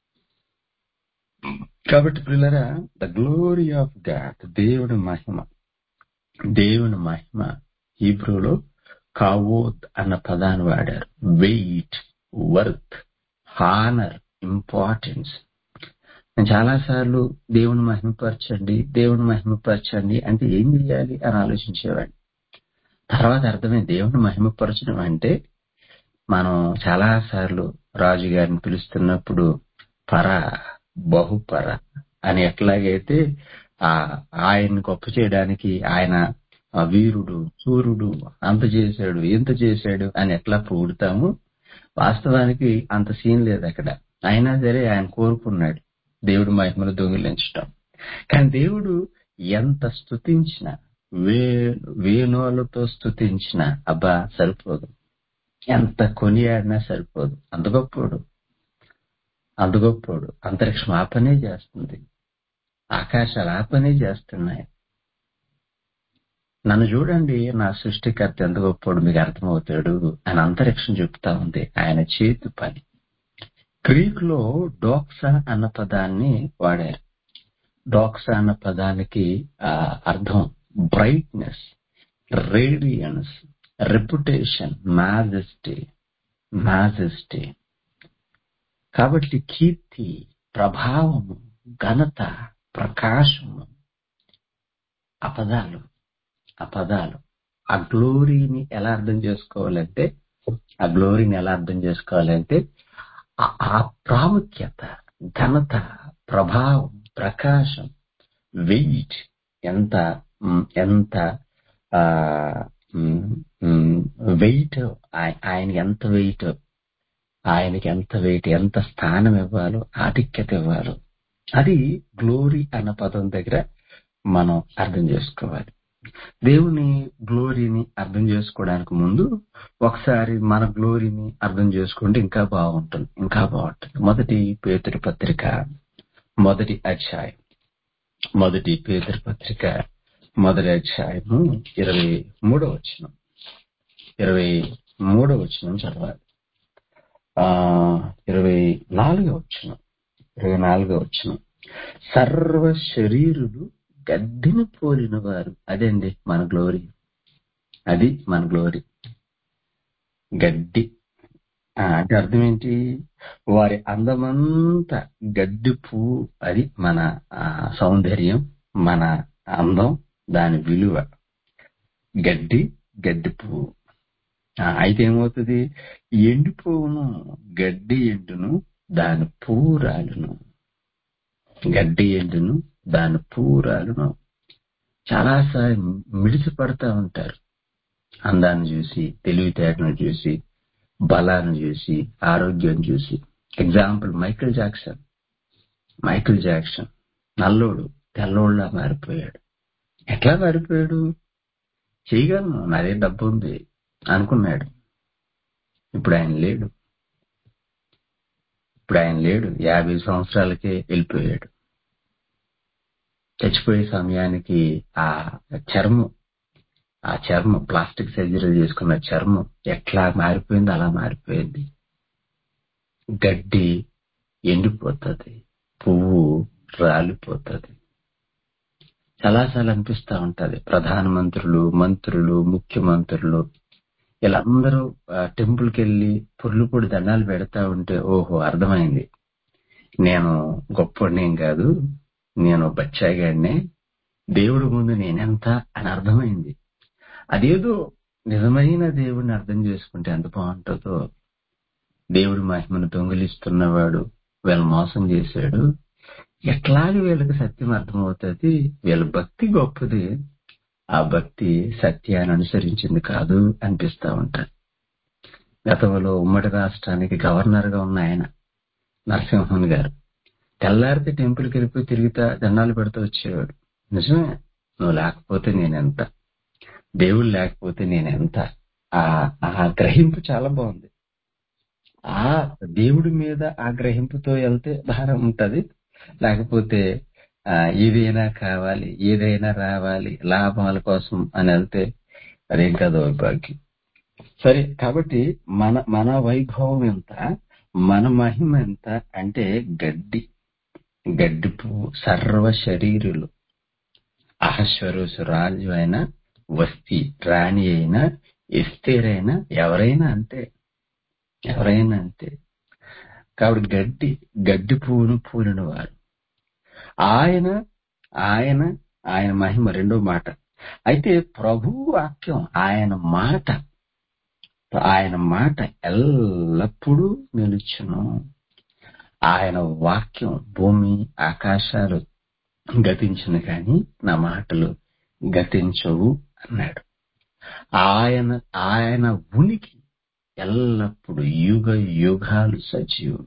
కాబట్టి పిల్లరా ద గ్లోరీ ఆఫ్ గాడ్ దేవుని మహిమ దేవుని మహిమ హీబ్రూలో కావోద్ అన్న పదాన్ని వాడారు వెయిట్ వర్త్ హానర్ ఇంపార్టెన్స్ నేను చాలా సార్లు దేవుని మహిమపరచండి దేవుని మహిమపరచండి అంటే ఏం చేయాలి అని ఆలోచించేవాడిని తర్వాత అర్థమైంది దేవుని మహిమపరచడం అంటే మనం చాలా సార్లు రాజుగారిని పిలుస్తున్నప్పుడు పర బహుపర అని ఎట్లాగైతే ఆ ఆయన్ని గొప్ప చేయడానికి ఆయన ఆ వీరుడు సూర్యుడు అంత చేశాడు ఎంత చేశాడు అని ఎట్లా పొగుడుతాము వాస్తవానికి అంత సీన్ లేదు అక్కడ అయినా సరే ఆయన కోరుకున్నాడు దేవుడు మహిమను దొంగిలించటం కానీ దేవుడు ఎంత స్తుతించినా వే వేణువులతో స్తుతించినా అబ్బా సరిపోదు ఎంత కొనియాడినా సరిపోదు అంత గొప్పోడు అంత గొప్పోడు అంతరిక్షం ఆ పనే చేస్తుంది ఆకాశాలు ఆ పనే చేస్తున్నాయి నన్ను చూడండి నా సృష్టికర్త ఎంత గొప్పోడు మీకు అర్థమవుతాడు అని అంతరిక్షం చెప్తా ఉంది ఆయన చేతి పని గ్రీక్ లో డోక్సా అన్న పదాన్ని వాడారు డోక్సా అన్న పదానికి ఆ, అర్థం brightness radiance reputation majesty majesty కాబట్టి కీర్తి ప్రభావము ఘనత ప్రకాశము ఆ పదాలు ఆ పదాలు ఆ గ్లోరీని ఎలా అర్థం చేసుకోవాలంటే ఆ గ్లోరీని ఎలా అర్థం చేసుకోవాలి అంటే ఆ- ఆ ప్రాముఖ్యత ఘనత ప్రభావం ప్రకాశం వెయిట్ ఎంత మ్, ఎంత వెయిట్ ఆయన ఎంత వెయిట్ ఆయనకి ఎంత వెయిట్ ఎంత స్థానం ఇవ్వాలో ఆధిక్యత ఇవ్వాలో అది గ్లోరీ అన్న పదం దగ్గర మనం అర్థం చేసుకోవాలి దేవుని గ్లోరీని అర్థం చేసుకోవడానికి ముందు ఒకసారి మన గ్లోరీని అర్థం చేసుకుంటే ఇంకా బాగుంటుంది ఇంకా బాగుంటుంది మొదటి పేతురు పత్రిక మొదటి అధ్యాయం మొదటి పేతురు పత్రిక మొదటి అధ్యాయము ఇరవై మూడో వచనం ఇరవై మూడో వచనం చదవాలి ఆ ఇరవై నాలుగో వచనం ఇరవై నాలుగో వచనం సర్వ శరీరులు గడ్డిని పోలిన వారు అదండి మన గ్లోరీ అది మన గ్లోరీ గడ్డి ఆ, అంటే అర్థం ఏంటి వారి అందమంతా గడ్డి పువ్వు అది మన ఆ, సౌందర్యం మన అందం దాని విలువ గడ్డి గడ్డి పువ్వు ఆ, అయితే ఏమవుతుంది ఎండిపోవును గడ్డి ఎండును దాని పువ్వు రాలును గడ్డి ఎండును దాని పువ్వు రాలును చాలాసార్లు మిడిసి పడతా ఉంటారు అందాన్ని చూసి తెలివితేటను చూసి బలాన్ని చూసి ఆరోగ్యం చూసి example Michael Jackson Michael Jackson నల్లోడు తెల్లోళ్ళ మారిపోయాడు ఎట్లా మారిపోయాడు చేయగలను నాదే డబ్బు ఉంది అనుకున్నాడు ఇప్పుడు ఆయన లేడు ఇప్పుడు ఆయన లేడు యాభై సంవత్సరాలకే వెళ్ళిపోయాడు చచ్చిపోయే సమయానికి ఆ చర్మం ఆ చర్మం ప్లాస్టిక్ సర్జరీ చేసుకున్న చర్మం ఎట్లా మారిపోయిందో అలా మారిపోయింది గడ్డి ఎండిపోతుంది పువ్వు రాలిపోతుంది చాలాసార్లు అనిపిస్తా ఉంటది ప్రధానమంత్రులు మంత్రులు ముఖ్యమంత్రులు వీళ్ళందరూ టెంపుల్ కి వెళ్ళి పుర్లు పొడి దండాలు పెడతా ఉంటే ఓహో అర్థమైంది నేను గొప్పనేం కాదు నేను బచ్చాగాడినే దేవుడి ముందు నేనెంత అని అర్థమైంది అదేదో నిజమైన దేవుడిని అర్థం చేసుకుంటే ఎంత బాగుంటుందో దేవుడి మహిమను దొంగిలిస్తున్నవాడు వీళ్ళ మోసం చేశాడు ఎట్లాగే వీళ్ళకి సత్యం అర్థమవుతుంది వీళ్ళ భక్తి గొప్పది ఆ భక్తి సత్యాన్ని అనుసరించింది కాదు అనిపిస్తా ఉంటారు గతంలో ఉమ్మడి రాష్ట్రానికి గవర్నర్ గా ఉన్న ఆయన నరసింహన్ గారు తెల్లారితే టెంపుల్కి వెళ్ళిపోయి తిరుగుతా దండాలు పెడుతూ వచ్చేవాడు నిజమే నువ్వు లేకపోతే నేనెంత దేవుడు లేకపోతే నేనెంత ఆ ఆ గ్రహింపు చాలా బాగుంది ఆ దేవుడి మీద ఆ గ్రహింపుతో వెళ్తే భారం ఉంటది లేకపోతే ఆ ఏదైనా కావాలి ఏదైనా రావాలి లాభాల కోసం అని వెళ్తే అదేం కాదు భాగ్యం సరే కాబట్టి మన మన వైభవం ఎంత మన మహిమ ఎంత అంటే గడ్డి గడ్డి పువ్వు సర్వ శరీరులు అహశ్వరోసు రాజు అయినా వస్తి రాణి అయినా ఎస్తేరైనా ఎవరైనా అంతే ఎవరైనా అంతే కాబట్టి గడ్డి గడ్డి పువ్వును పూలిన వారు ఆయన ఆయన ఆయన మహిమ రెండో మాట అయితే ప్రభు వాక్యం ఆయన మాట ఆయన మాట ఎల్లప్పుడూ నిలుచును ఆయన వాక్యం భూమి ఆకాశాలు గతించును కానీ నా మాటలు గతించవు అన్నాడు ఆయన ఆయన ఉనికి ఎల్లప్పుడు యుగ యుగాలు సజీవం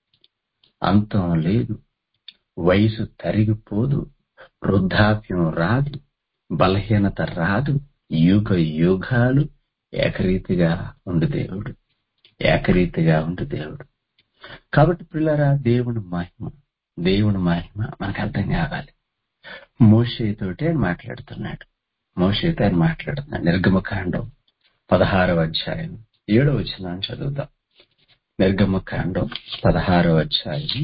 అంతం లేదు వయసు తరిగిపోదు వృద్ధాప్యం రాదు బలహీనత రాదు యుగ యుగాలు ఏకరీతిగా ఉండు దేవుడు ఏకరీతిగా ఉండు దేవుడు కాబట్టి పిల్లరా దేవుని మహిమ దేవుని మహిమ మనకు అర్థం కావాలి మోషేతోటి ఆయన మాట్లాడుతున్నాడు మోషేతో ఆయన మాట్లాడుతున్నాడు నిర్గమకాండం పదహారవ అధ్యాయం ఏడవ వచనాన్ని చదువుదాం నిర్గమకాండం పదహారవ అధ్యాయం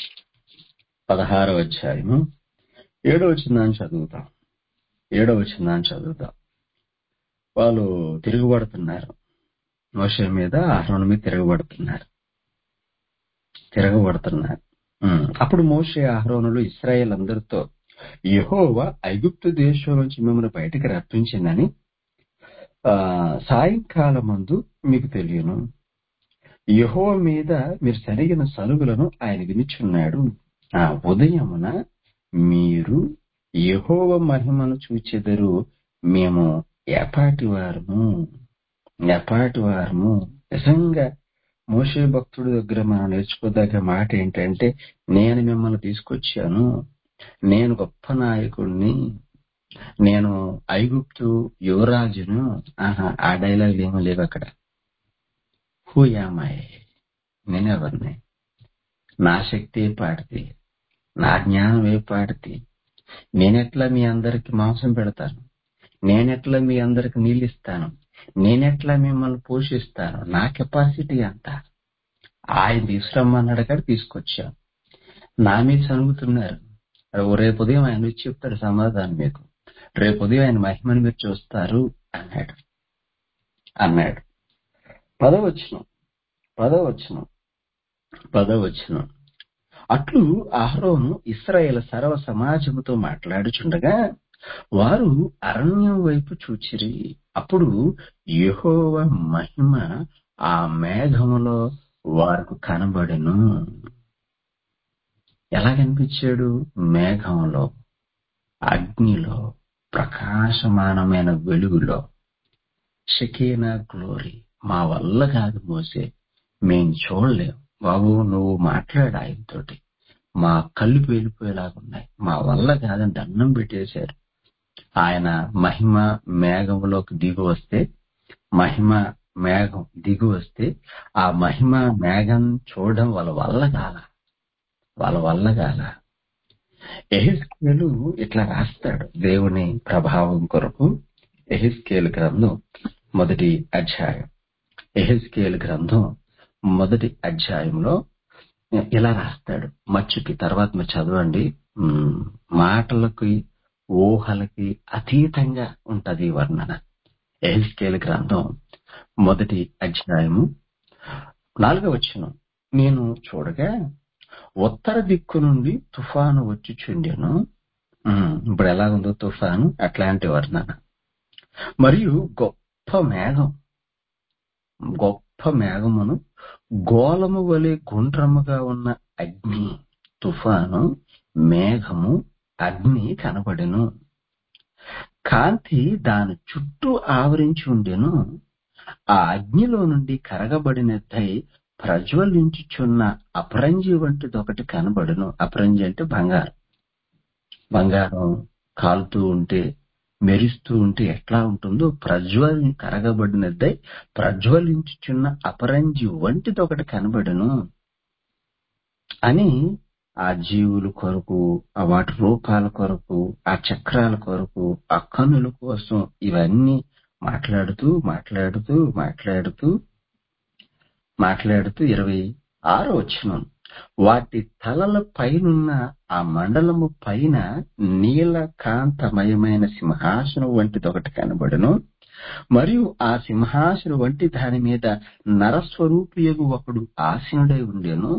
పదహారవ అధ్యాయము ఏడవ వచనాన్ని చదువుతాం ఏడవ వచనాన్ని చదువుతాం వాళ్ళు తిరుగుబడుతున్నారు మోషే మీద ఆహ్రోన్ మీద తిరగబడుతున్నారు తిరగబడుతున్నారు ఉమ్. అప్పుడు మోషే ఆహ్రోనులు ఇస్రాయేల్ అందరితో యెహోవా ఐగుప్తు దేశం నుంచి మిమ్మల్ని బయటికి రప్పించిందని ఆ, సాయంకాలమందు మీకు తెలియను యహో మీద మీరు సరిగిన సలుగులను ఆయన వినిచున్నాడు ఆ ఉదయమున మీరు యహోవ మహిమను చూచెదరు మేము ఎపాటి వారము ఎపాటి వారము నిజంగా మోషే భక్తుడి దగ్గర మనం నేర్చుకోదగ్గ మాట ఏంటంటే నేను మిమ్మల్ని తీసుకొచ్చాను నేను గొప్ప నాయకుడిని నేను ఐగుప్తు యువరాజును ఆహా ఆ డైలాగ్ ఏమీ లేవు అక్కడ హూ యామాయ్ నేనెవరిని నా శక్తి పాడితే నా జ్ఞానం ఏ పాడితే నేనెట్లా మీ అందరికి మాంసం పెడతాను నేనెట్లా మీ అందరికి నీళ్ళు ఇస్తాను నేనెట్లా మిమ్మల్ని పోషిస్తాను నా కెపాసిటీ అంత ఆయన తీసుకురమ్మన్నాడు కాడ తీసుకొచ్చాను నా మీద చనుగుతున్నారు రేపు ఉదయం ఆయన వచ్చి చెప్తాడు సమాధానం మీకు రేపు ఉదయం ఆయన మహిమను మీరు చూస్తారు అన్నాడు అన్నాడు పదవచ్చును పదవచ్చును పదవచ్చును అట్లు అహరోను ఇస్రాయేల్ సర్వ సమాజముతో మాట్లాడుచుండగా వారు అరణ్యం వైపు చూచిరి అప్పుడు యెహోవ మహిమ ఆ మేఘములో వారికి కనబడెను ఎలా కనిపించాడు మేఘంలో అగ్నిలో ప్రకాశమానమైన వెలుగులో షకీనా గ్లోరీ మా వల్ల కాదు మోసే మేం చూడలేం బాబు నువ్వు మాట్లాడు ఆయనతోటి మా కళ్ళు పేలిపోయేలాగున్నాయి మా వల్ల కాదని దండం పెట్టేశారు ఆయన మహిమ మేఘంలోకి దిగి వస్తే మహిమ మేఘం దిగి వస్తే ఆ మహిమ మేఘం చూడడం వాళ్ళ వల్ల కాల వాళ్ళ వల్ల కాల ఎహిస్కేలు ఇట్లా రాస్తాడు దేవుని ప్రభావం కొరకు ఎహిస్కేల్ గ్రంథం మొదటి అధ్యాయం ఎహిస్కేల్ గ్రంథం మొదటి అధ్యాయంలో ఇలా రాస్తాడు మచ్చుకి తర్వాత మీరు చదవండి ఉమ్, మాటలకి ఊహలకి అతీతంగా ఉంటది ఈ వర్ణన ఎహిస్కేల్ గ్రంథం మొదటి అధ్యాయము నాలుగవ వచనం నేను చూడగా ఉత్తర దిక్కు నుండి తుఫాను వచ్చి చుండెను ఉమ్, ఇప్పుడు ఎలా ఉందో తుఫాను అట్లాంటి వర్ణన మరియు గొప్ప మేఘం గొప్ప మేఘమును గోళము వలె గుండ్రముగా ఉన్న అగ్ని తుఫాను మేఘము అగ్ని కనబడెను కాంతి దాని చుట్టూ ఆవరించి ఉండెను ఆ అగ్నిలో నుండి కరగబడినదై ప్రజ్వలించుచున్న అపరంజి వంటిది ఒకటి కనబడును అపరంజి అంటే బంగారం బంగారం కాలుతూ ఉంటే మెరుస్తూ ఉంటే ఎట్లా ఉంటుందో ప్రజ్వలి కరగబడినదై ప్రజ్వలించుచున్న అపరంజి వంటిది ఒకటి కనబడును అని ఆ జీవుల కొరకు ఆ వాటి రూపాల కొరకు ఆ చక్రాల కొరకు ఆ కన్నుల కోసం ఇవన్నీ మాట్లాడుతూ మాట్లాడుతూ మాట్లాడుతూ మాట్లాడుతూ ఇరవై ఆరో వచ్చిన వాటి తలల పైనున్న ఆ మండలము పైన నీల కాంతమయమైన సింహాసనం వంటిది ఒకటి కనబడును మరియు ఆ సింహాసనం వంటి దాని మీద నరస్వరూపియగు ఒకడు ఆసీనుడై ఉండెను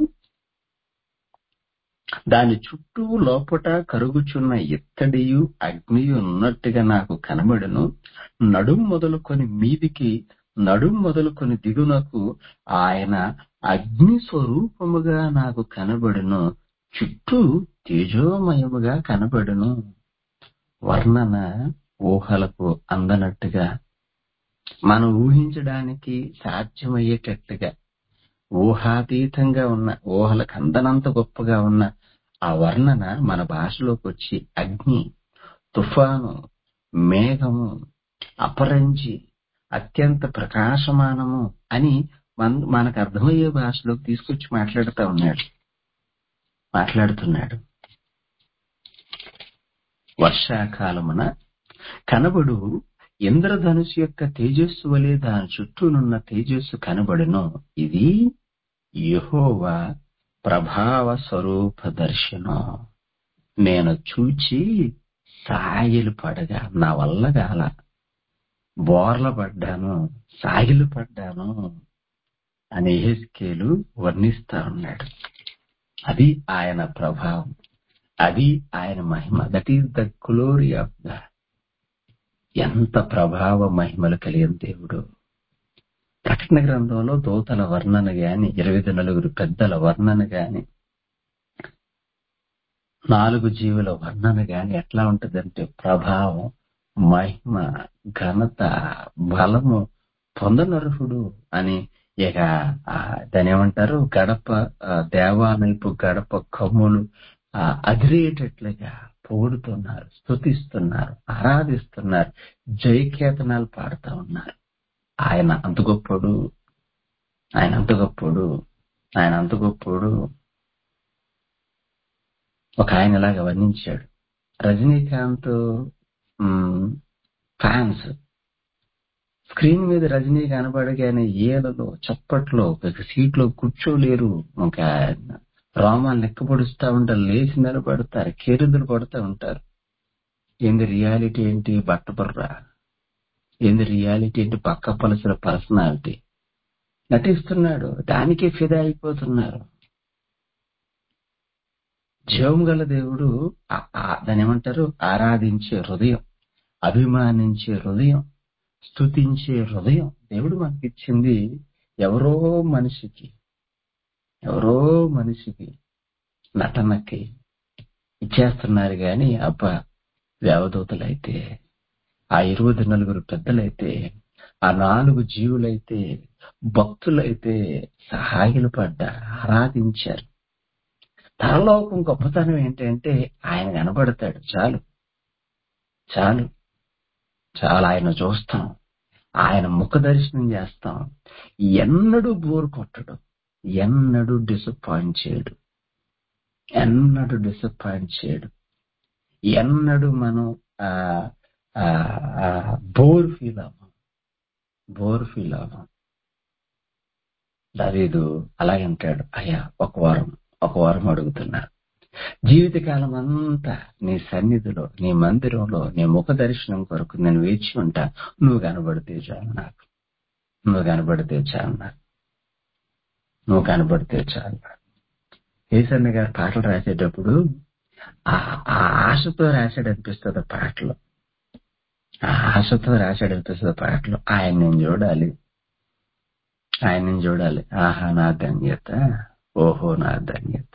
దాని చుట్టూ లోపట కరుగుచున్న ఇత్తడియు అగ్నియు ఉన్నట్టుగా నాకు కనబడును నడుం మొదలుకొని మీదికి నడుం మొదలుకొని దిగునకు ఆయన అగ్ని స్వరూపముగా నాకు కనబడును చుట్టూ తేజోమయముగా కనబడును వర్ణన ఊహలకు అందనట్టుగా మనం ఊహించడానికి సాధ్యమయ్యేటట్టుగా ఊహాతీతంగా ఉన్న ఊహలకు అందనంత గొప్పగా ఉన్న ఆ వర్ణన మన భాషలోకి వచ్చి అగ్ని తుఫాను మేఘము అపరంజి అత్యంత ప్రకాశమానము అని మన మనకు అర్థమయ్యే భాషలోకి తీసుకొచ్చి మాట్లాడుతూ ఉన్నాడు మాట్లాడుతున్నాడు వర్షాకాలమున కనబడు ఇంద్రధనుసు యొక్క తేజస్సు వలె దాని చుట్టూనున్న తేజస్సు కనబడును ఇది యెహోవా ప్రభావ స్వరూప దర్శనం నేను చూచి సాగిలు పడగా నా వల్ల గాల బోర్ల పడ్డాను సాగిలు పడ్డాను అని ఎహెస్కేలు వర్ణిస్తా ఉన్నాడు అది ఆయన ప్రభావం అది ఆయన మహిమ that is the glory of the ఎంత ప్రభావ మహిమలు కలిగిన దేవుడు ప్రకటన గ్రంథంలో దూతల వర్ణన గాని ఇరవై నలుగురు పెద్దల వర్ణన గాని నాలుగు జీవుల వర్ణన గాని ఎట్లా ఉంటదంటే ప్రభావం మహిమ ఘనత బలము పొందనర్హుడు అని ఇక ఆ, దాని ఏమంటారు గడప ఆ, దేవాలయపు గడప కమ్ములు ఆ, అదిరేటట్లుగా పొగుడుతున్నారు స్తుతిస్తున్నారు ఆరాధిస్తున్నారు జయకేతనాలు పాడుతా ఉన్నారు ఆయన అంత గొప్పడు ఆయన అంత గొప్పడు ఆయన అంత గొప్పడు ఒక ఆయన ఇలాగా వర్ణించాడు రజనీకాంత్ మ్, ఫ్యాన్స్ స్క్రీన్ మీద రజనీ కనబడగానే ఏలలో చప్పట్లో ఒక సీట్లో కూర్చోలేరు ఇంకా రోమాలు లెక్క పొడుస్తా ఉంటారు లేచి నిలబడతారు కెరుదులు కొడతా ఉంటారు ఏంది రియాలిటీ ఏంటి బట్టబుర్ర ఏంది రియాలిటీ ఏంటి పక్క పలసిన పర్సనాలిటీ నటిస్తున్నాడు దానికే ఫిదా అయిపోతున్నారు జీవం గల దేవుడు ఆ- ఆ- దాని ఏమంటారు ఆరాధించే హృదయం అభిమానించే హృదయం స్తుతించే హృదయం దేవుడు మనకిచ్చింది ఎవరో మనిషికి ఎవరో మనిషికి నటనకి ఇచ్చేస్తున్నారు గాని అబ్బా దేవదూతలైతే ఆ ఇరవై నలుగురు పెద్దలైతే ఆ నాలుగు జీవులైతే భక్తులైతే సహాయులు పడ్డారు ఆరాధించారు పరలోకం గొప్పతనం ఏంటంటే ఆయన కనబడతాడు చాలు చాలు చాలా ఆయన చూస్తాం ఆయన ముఖ దర్శనం చేస్తాం ఎన్నడూ బోర్ కొట్టడు ఎన్నడూ డిసప్పాయింట్ చేయడు ఎన్నడూ డిసప్పాయింట్ చేయడు ఎన్నడూ మనం ఆ, ఆ, ఆ, బోర్ ఫీల్ అవ్వం బోర్ ఫీల్ అవ్వం దావీదు అలాగంటాడు అయ్యా ఒక వారం ఒక వారం అడుగుతున్నా జీవితకాలం అంతా నీ సన్నిధిలో నీ మందిరంలో నీ ముఖ దర్శనం కొరకు నేను వేచి ఉంటా నువ్వు కనబడితే చాలు నాకు నువ్వు కనబడితే చాలు నాకు నువ్వు కనబడితే చాలు నాకు. ఏసన్న గారు పాటలు రాసేటప్పుడు ఆ ఆ ఆశతో రాశాడు అనిపిస్తుంది పాటలు ఆ ఆశతో రాశాడు అనిపిస్తుంది పాటలు ఆయన నేను చూడాలి ఆయన నేను చూడాలి ఆహా నా ధన్యత ఓహో నా ధన్యత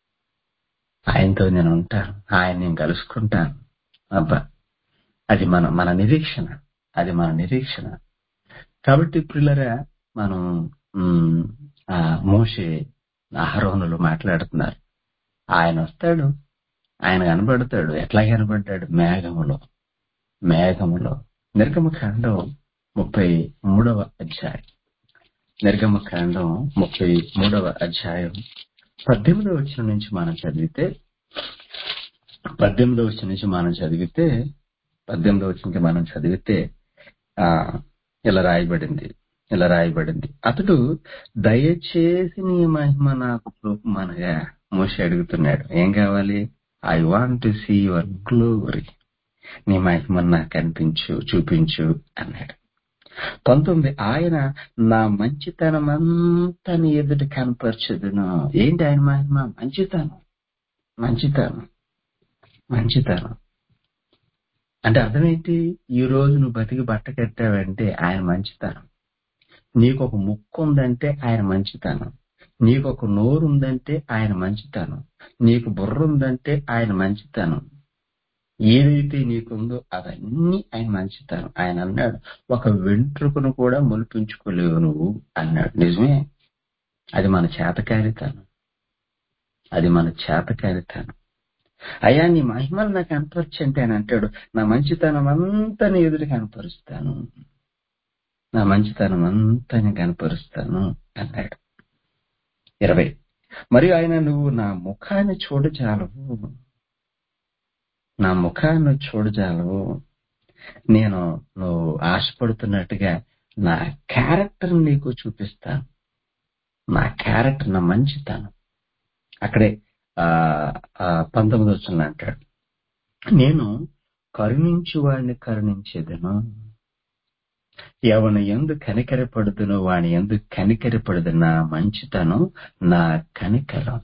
ఆయనతో నేను ఉంటాను ఆయన నేను కలుసుకుంటాను అబ్బా అది మన మన నిరీక్షణ అది మన నిరీక్షణ కాబట్టి పిల్లరా మనం మ్, ఆ మోషే ఆహరోనులు మాట్లాడుతున్నారు ఆయన వస్తాడు ఆయన కనబడతాడు ఎట్లా కనబడ్డాడు మేఘములో మేఘములో నిర్గమ కాండం ముప్పై మూడవ అధ్యాయం నిర్గమ కాండం ముప్పై మూడవ అధ్యాయం పద్దెనిమిదవ వచ్చిన నుంచి మనం చదివితే పద్దెనిమిదవ వచ్చిన నుంచి మనం చదివితే పద్దెనిమిదవ వచ్చిన నుంచి మనం చదివితే ఆ ఇలా రాయబడింది ఇలా రాయబడింది అతడు దయచేసి నీ మహిమ నాకు చూపమనగా మోషి అడుగుతున్నాడు ఏం కావాలి I want to see your glory నీ మహిమ నాకు కనిపించు చూపించు అన్నాడు పంతొమ్మిది ఆయన నా మంచితనం అంతా నీ ఎదుట కనపరచదును ఏంటి ఆయన మహిమ మంచితనం మంచితనం మంచితనం అంటే అర్థం ఏంటి ఈ రోజు నువ్వు బతికి బట్ట కట్టావంటే ఆయన మంచితనం నీకు ఒక ముక్కు ఉందంటే ఆయన మంచితనం నీకు ఒక నోరు ఉందంటే ఆయన మంచితనం నీకు బుర్ర ఉందంటే ఆయన మంచితనం ఏదైతే నీకుందో అవన్నీ ఆయన మంచితనం ఆయన అన్నాడు ఒక వెంట్రుకను కూడా మొలిపించుకోలేవు నువ్వు అన్నాడు నిజమే అది మన చేతకారితనం అది మన చేతకారితనం అయ్యా నీ మహిమలు నాకు కనపరచంటే అని అంటాడు నా మంచితనం అంతా నీ ఎదురు కనపరుస్తాను నా మంచితనం అంతా నేను కనపరుస్తాను అన్నాడు ఇరవై మరియు ఆయన నువ్వు నా ముఖాన్ని చూడజాలవు నా ముఖాన్ని చూడజాలవు నేను నువ్వు ఆశపడుతున్నట్టుగా నా క్యారెక్టర్ నీకు చూపిస్తాను నా క్యారెక్టర్ నా మంచితనం అక్కడే ఆ ఆ, పంతొమ్మిది వచ్చిన అంటాడు నేను కరుణించు వాడిని కరుణించేదను ఎవను ఎందు కనికరపడుతును వాని ఎందు కనికరపడదు నా మంచితనం నా కనికరం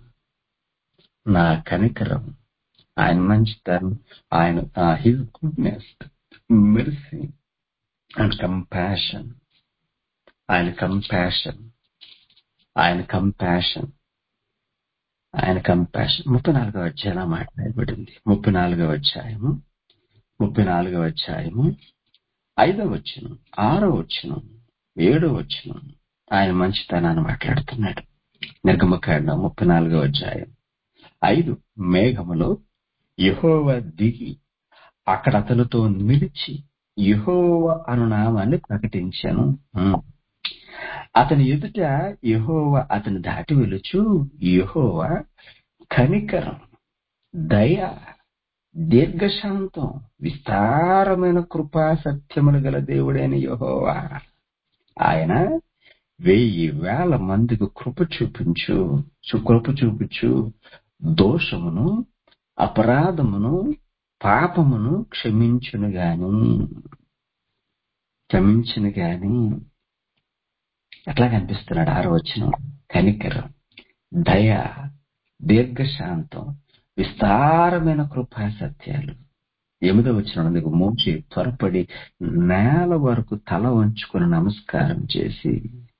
నా కనికరం ఆయన మంచితనం ఆయన his goodness mercy and compassion ఆయన కంపాషన్ ఆయన కంపాషన్ ఆయన కంపాషన్ ముప్పై నాలుగవ అధ్యాయం మాట్లాడబడింది ముప్పై నాలుగవ అధ్యాయము ముప్పై నాలుగవ అధ్యాయము ఐదవ వచ్చిన ఆరో వచ్చిన ఏడో వచ్చిన ఆయన మంచితనాన్ని మాట్లాడుతున్నాడు నిర్గమకాండం ముప్పై నాలుగవ అధ్యాయం ఐదు మేఘములో యహోవ దిగి అక్కడ అతనితో నిలిచి యహోవ అను నామాన్ని ప్రకటించాను ఉమ్. అతని ఎదుట యహోవ అతని దాటి వెలుచు యహోవ కనికరం దయ దీర్ఘశాంతం విస్తారమైన కృపా సత్యములు గల దేవుడైన యహోవా ఆయన వెయ్యి వేల మందికి కృప చూపించు చు- కృప చూపించు దోషమును అపరాధమును పాపమును క్షమించును గాని క్షమించును గాని ఎట్లా కనిపిస్తున్నాడు ఆరో వచ్చిన కనికరం దయ దీర్ఘశాంతం విస్తారమైన కృపా సత్యాలు ఎనిమిదో వచ్చినందుకు మోచి త్వరపడి నేల వరకు తల వంచుకుని నమస్కారం చేసి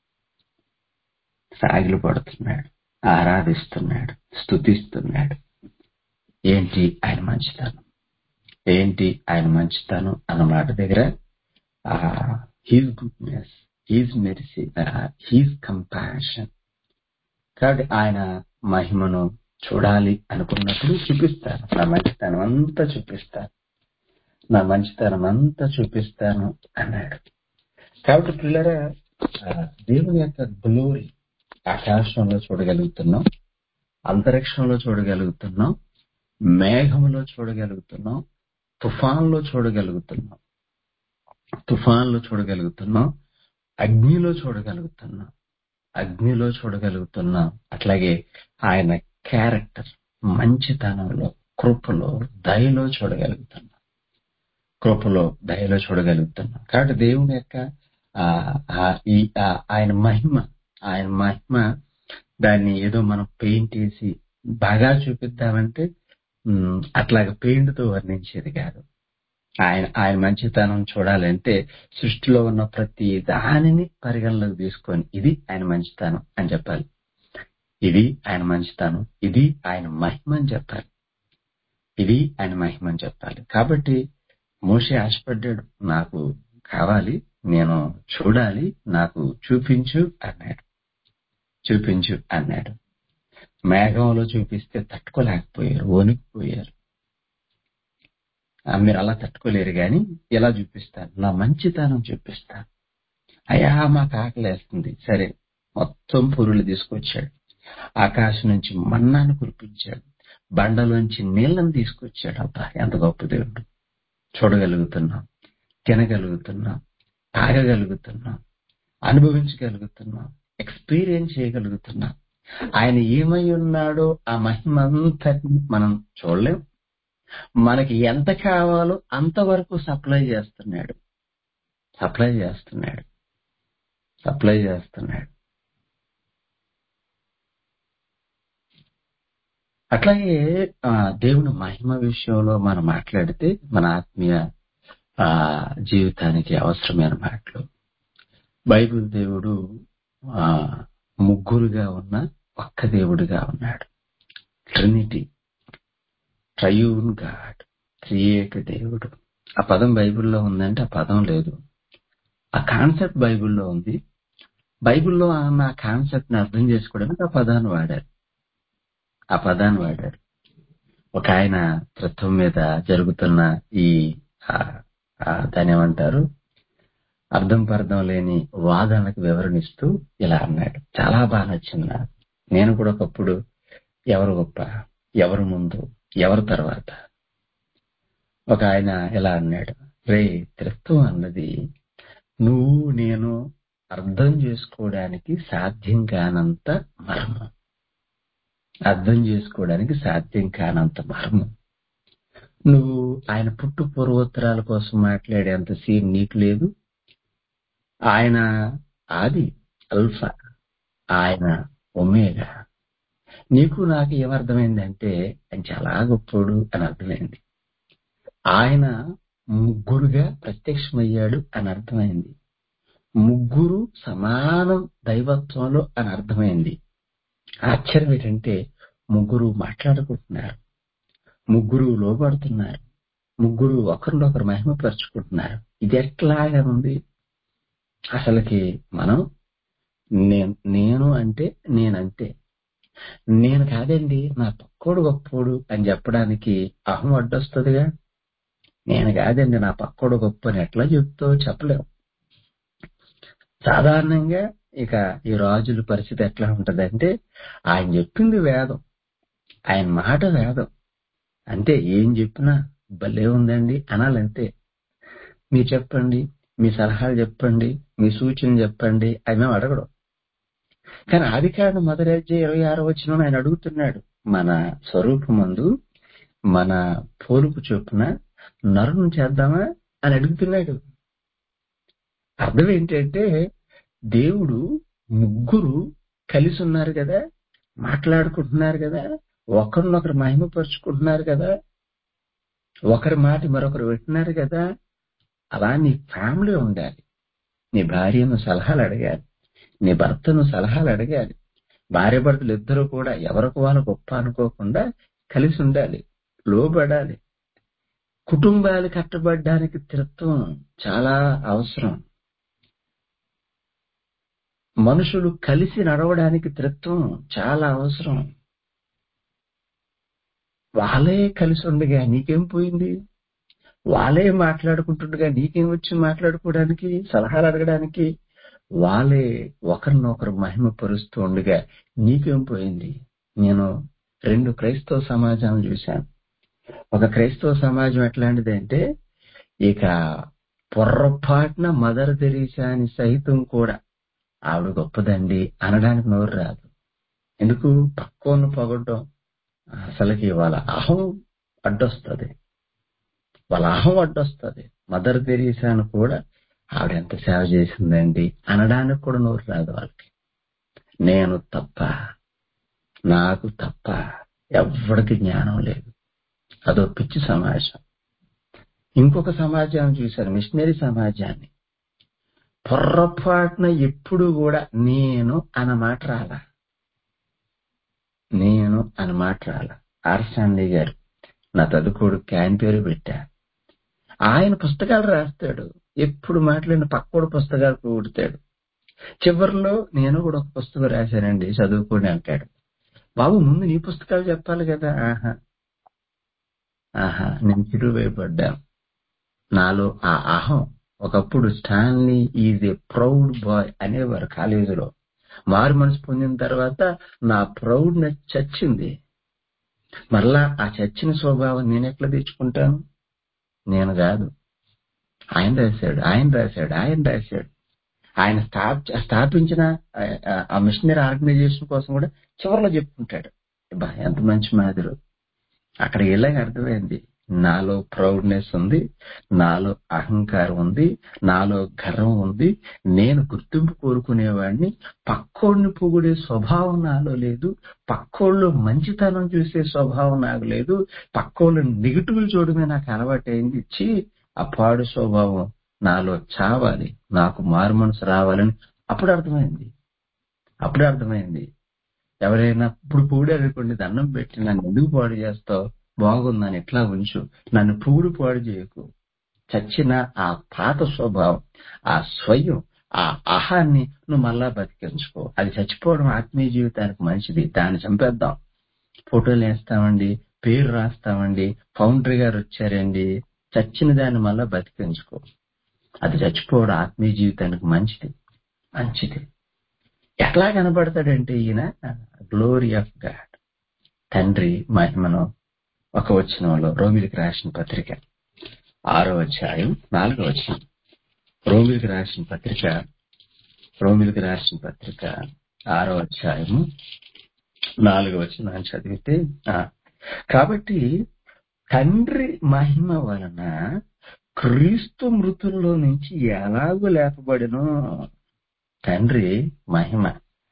సాగిలు పడుతున్నాడు ఆరాధిస్తున్నాడు స్తుతిస్తున్నాడు ఏంటి ఆయన మంచితనం ఏంటి ఆయన మంచితనం అన్న మాట దగ్గర his goodness his mercy his compassion కాబట్టి ఆయన మహిమను చూడాలి అనుకున్నప్పుడు చూపిస్తాను నా మంచితనం అంతా చూపిస్తాను నా మంచితనం అంతా చూపిస్తాను అన్నాడు కాబట్టి పిల్లరా ఆ, దేవుని యొక్క గ్లోరీ ఆకాశంలో చూడగలుగుతున్నాం అంతరిక్షంలో చూడగలుగుతున్నాం మేఘంలో చూడగలుగుతున్నాం తుఫాన్లో చూడగలుగుతున్నాం తుఫాన్లో చూడగలుగుతున్నాం అగ్నిలో చూడగలుగుతున్నాం అగ్నిలో చూడగలుగుతున్నాం అట్లాగే ఆయన క్యారెక్టర్ మంచితనంలో కృపలో దయలో చూడగలుగుతున్నాం కృపలో దయలో చూడగలుగుతున్నాం కాబట్టి దేవుని యొక్క ఆ, ఆ, ఈ ఆ, ఆయన మహిమ ఆయన మహిమ దాన్ని ఏదో మనం పెయింట్ వేసి బాగా చూపిద్దామంటే ఉమ్, అట్లాగా పెయింట్ తో వర్ణించేది కాదు ఆయన ఆయన మంచితనం చూడాలంటే సృష్టిలో ఉన్న ప్రతి దానిని పరిగణలోకి తీసుకొని ఇది ఆయన మంచితనం అని చెప్పాలి ఇది ఆయన మంచితనం ఇది ఆయన మహిమ అని చెప్పాలి ఇది ఆయన మహిమ అని చెప్పాలి కాబట్టి మోషే ఆశపడ్డాడు నాకు కావాలి నేను చూడాలి నాకు చూపించు అన్నాడు చూపించు అన్నాడు మేఘంలో చూపిస్తే తట్టుకోలేకపోయారు వణికిపోయారు ఆ, మీరు అలా తట్టుకోలేరు గాని ఇలా చూపిస్తాను నా మంచితనం చూపిస్తాను అయ్యా మాకు ఆకలేస్తుంది సరే మొత్తం పురులు తీసుకొచ్చాడు ఆకాశం నుంచి మన్నాను కురిపించాడు బండలోంచి నీళ్లను తీసుకొచ్చాడు అబ్బా ఎంత గొప్ప దేవుడు చూడగలుగుతున్నాం తినగలుగుతున్నాం తాగగలుగుతున్నాం అనుభవించగలుగుతున్నాం ఎక్స్పీరియన్స్ చేయగలుగుతున్నాం ఆయన ఏమై ఉన్నాడో ఆ మహిమ అంతటిని మనం చూడలేం మనకి ఎంత కావాలో అంతవరకు సప్లై చేస్తున్నాడు సప్లై చేస్తున్నాడు సప్లై చేస్తున్నాడు అట్లాగే ఆ, దేవుని మహిమ విషయంలో మనం మాట్లాడితే మన ఆత్మీయ ఆ జీవితానికి అవసరమైన మాటలు బైబిల్ దేవుడు ఆ ముగ్గురుగా ఉన్న ఒక్క దేవుడిగా ఉన్నాడు ట్రినిటీ ట్రయూన్ గాడ్ త్రియేక దేవుడు ఆ పదం బైబిల్లో ఉందంటే ఆ పదం లేదు ఆ కాన్సెప్ట్ బైబిల్లో ఉంది బైబిల్లో ఉన్న ఆ కాన్సెప్ట్ ని అర్థం చేసుకోవడానికి ఆ పదాన్ని వాడారు ఆ పదాన్ని వాడారు ఒక ఆయన తత్వం మీద జరుగుతున్న ఈ ఆ, ఆ, దాన్ని ఏమంటారు అర్థం పర్థం లేని వాదనకు వివరణిస్తూ ఇలా అన్నాడు చాలా బాగా నచ్చింది నాకు నేను కూడా ఒకప్పుడు ఎవరు గొప్ప ఎవరు ముందు ఎవరు తర్వాత ఒక ఆయన ఇలా అన్నాడు రే త్రిత్వం అన్నది నువ్వు నేను అర్థం చేసుకోవడానికి సాధ్యం కానంత మర్మం అర్థం చేసుకోవడానికి సాధ్యం కానంత మర్మం నువ్వు ఆయన పుట్టు పూర్వోత్తరాల కోసం మాట్లాడేంత సీన్ నీకు లేదు ఆయన ఆది అల్ఫా ఆయన ఒమేగా నీకు నాకు ఏమర్థమైందంటే ఆయన చాలా గొప్పోడు అని అర్థమైంది ఆయన ముగ్గురుగా ప్రత్యక్షమయ్యాడు అని అర్థమైంది ముగ్గురు సమానం దైవత్వంలో అని అర్థమైంది ఆశ్చర్యం ఏంటంటే ముగ్గురు మాట్లాడుకుంటున్నారు ముగ్గురు లోబడుతున్నారు ముగ్గురు ఒకరినొకరు మహిమపరుచుకుంటున్నారు ఇది ఎట్లాగా ఉంది అసలుకి మనం నేను నేను అంటే నేనంతే నేను కాదండి నా పక్కోడు గొప్పోడు అని చెప్పడానికి అహం అడ్డొస్తుందిగా నేను కాదండి నా పక్కోడు గొప్ప అని ఎట్లా చెప్తావు చెప్పలేం సాధారణంగా ఇక ఈ రాజుల పరిస్థితి ఎట్లా ఉంటదంటే ఆయన చెప్పింది వేదం ఆయన మాట వేదం అంతే ఏం చెప్పినా భలే ఉందండి అనాలంతే మీరు చెప్పండి మీ సలహాలు చెప్పండి మీ సూచనలు చెప్పండి అవి మేము అడగడం కానీ ఆది కాండం మొదటి అధ్యాయం ఇరవై ఆరో వచ్చిన ఆయన అడుగుతున్నాడు మన స్వరూపమందు మన పోలుపు చొప్పున నరును చేద్దామా అని అడుగుతున్నాడు అర్థం ఏంటంటే దేవుడు ముగ్గురు కలిసి ఉన్నారు కదా మాట్లాడుకుంటున్నారు కదా ఒకరినొకరు మహిమపరుచుకుంటున్నారు కదా ఒకరి మాట మరొకరు వింటున్నారు కదా అలా నీ ఫ్యామిలీ ఉండాలి నీ భార్యను సలహాలు అడగాలి నీ భర్తను సలహాలు అడగాలి భార్య భర్తలు ఇద్దరు కూడా ఎవరికి వాళ్ళు గొప్ప అనుకోకుండా కలిసి ఉండాలి లోబడాలి కుటుంబాలు కట్టబడ్డానికి స్థిరత్వం చాలా అవసరం మనుషులు కలిసి నడవడానికి త్రిత్వం చాలా అవసరం వాళ్ళే కలిసి ఉండగా నీకేం పోయింది వాళ్ళే మాట్లాడుకుంటుండగా నీకేం వచ్చి మాట్లాడుకోవడానికి సలహాలు అడగడానికి వాళ్ళే ఒకరినొకరు మహిమ పరుస్తూ ఉండగా నీకేం పోయింది నేను రెండు క్రైస్తవ సమాజాలను చూశాను ఒక క్రైస్తవ సమాజం ఎట్లాంటిది అంటే ఇక పొర్రపాటున మదర్ తెరీసాని సైతం కూడా ఆవిడ గొప్పదండి అనడానికి నోరు రాదు ఎందుకు పక్కోను పొగడ్డం అసలుకి వాళ్ళ అహం అడ్డొస్తుంది వాళ్ళ అహం అడ్డొస్తుంది మదర్ తెరీసాను కూడా ఆవిడ ఎంత సేవ చేసిందండి అనడానికి కూడా నోరు రాదు వాళ్ళకి నేను తప్ప నాకు తప్ప ఎవరికి జ్ఞానం లేదు అదో పిచ్చి సమాజం ఇంకొక సమాజాన్ని చూశాను మిషనరీ సమాజాన్ని పొర్రపాటున ఎప్పుడు కూడా నేను అన్న మాట రాలా నేను అన్న మాట రాలా ఆర్సాండి గారు నా తదుకోడు క్యాన్ పేరు పెట్టా ఆయన పుస్తకాలు రాస్తాడు ఎప్పుడు మాట్లాడిన పక్కోడు పుస్తకాలు కూడతాడు చివరిలో నేను కూడా ఒక పుస్తకం రాశానండి చదువుకోండి అంటాడు బాబు ముందు నీ పుస్తకాలు చెప్పాలి కదా ఆహా ఆహా నేను చిరువేయబడ్డాను నాలో ఆ అహం ఒకప్పుడు Stanley is a proud boy అనేవారు కాలేజీలో మారు మనసు పొందిన తర్వాత నా ప్రౌడ్నెస్ చచ్చింది మరలా ఆ చచ్చిన స్వభావం నేను ఎట్లా తెచ్చుకుంటాను నేను కాదు ఆయన రాశాడు ఆయన రాశాడు ఆయన రాశాడు ఆయన స్థాప్ స్థాపించిన ఆ మిషనరీ ఆర్గనైజేషన్ కోసం కూడా చివరిలో చెప్పుకుంటాడు బా ఎంత మంచి మాదిరు అక్కడికి వెళ్ళాక అర్థమైంది నాలో ప్రౌడ్నెస్ ఉంది నాలో అహంకారం ఉంది నాలో గర్వం ఉంది నేను గుర్తింపు కోరుకునేవాడిని పక్కోడిని పొగిడే స్వభావం నాలో లేదు పక్కోళ్ళు మంచితనం చూసే స్వభావం నాకు లేదు పక్కోళ్ళు నెగిటివ్ చూడమే నాకు అలవాటైంది ఇచ్చి ఆ పాడు స్వభావం నాలో చావాలి నాకు మారు మనసు రావాలని అప్పుడు అర్థమైంది అప్పుడే అర్థమైంది ఎవరైనా ఇప్పుడు పొగిడారు అనుకోండి దండం పెట్టి నన్ను ఎందుకు పాడు చేస్తావు బాగుందని ఎట్లా ఉంచు నన్ను పువ్వుడు పాడు చేయకు చచ్చిన ఆ పాత స్వభావం ఆ స్వయం ఆ అహాన్ని నువ్వు మళ్ళా బతికించుకో అది చచ్చిపోవడం ఆత్మీయ జీవితానికి మంచిది దాన్ని చంపేద్దాం ఫోటోలు వేస్తామండి పేరు రాస్తామండి ఫౌండరీ గారు వచ్చారండి చచ్చిన దాన్ని మళ్ళా బతికించుకో అది చచ్చిపోవడం ఆత్మీయ జీవితానికి మంచిది మంచిది ఎట్లా కనబడతాడంటే ఈయన గ్లోరీ ఆఫ్ గాడ్ తండ్రి మహిమను ఒక వచనంలో రోమిలికి రాసిన పత్రిక ఆరో అధ్యాయం నాలుగో వచనం రోమిలికి రాసిన పత్రిక రోమిలికి రాసిన పత్రిక ఆరో అధ్యాయము నాలుగో వచనం చదివితే కాబట్టి తండ్రి మహిమ వలన క్రీస్తు మృతుల్లో నుంచి ఎలాగూ లేపబడినో తండ్రి మహిమ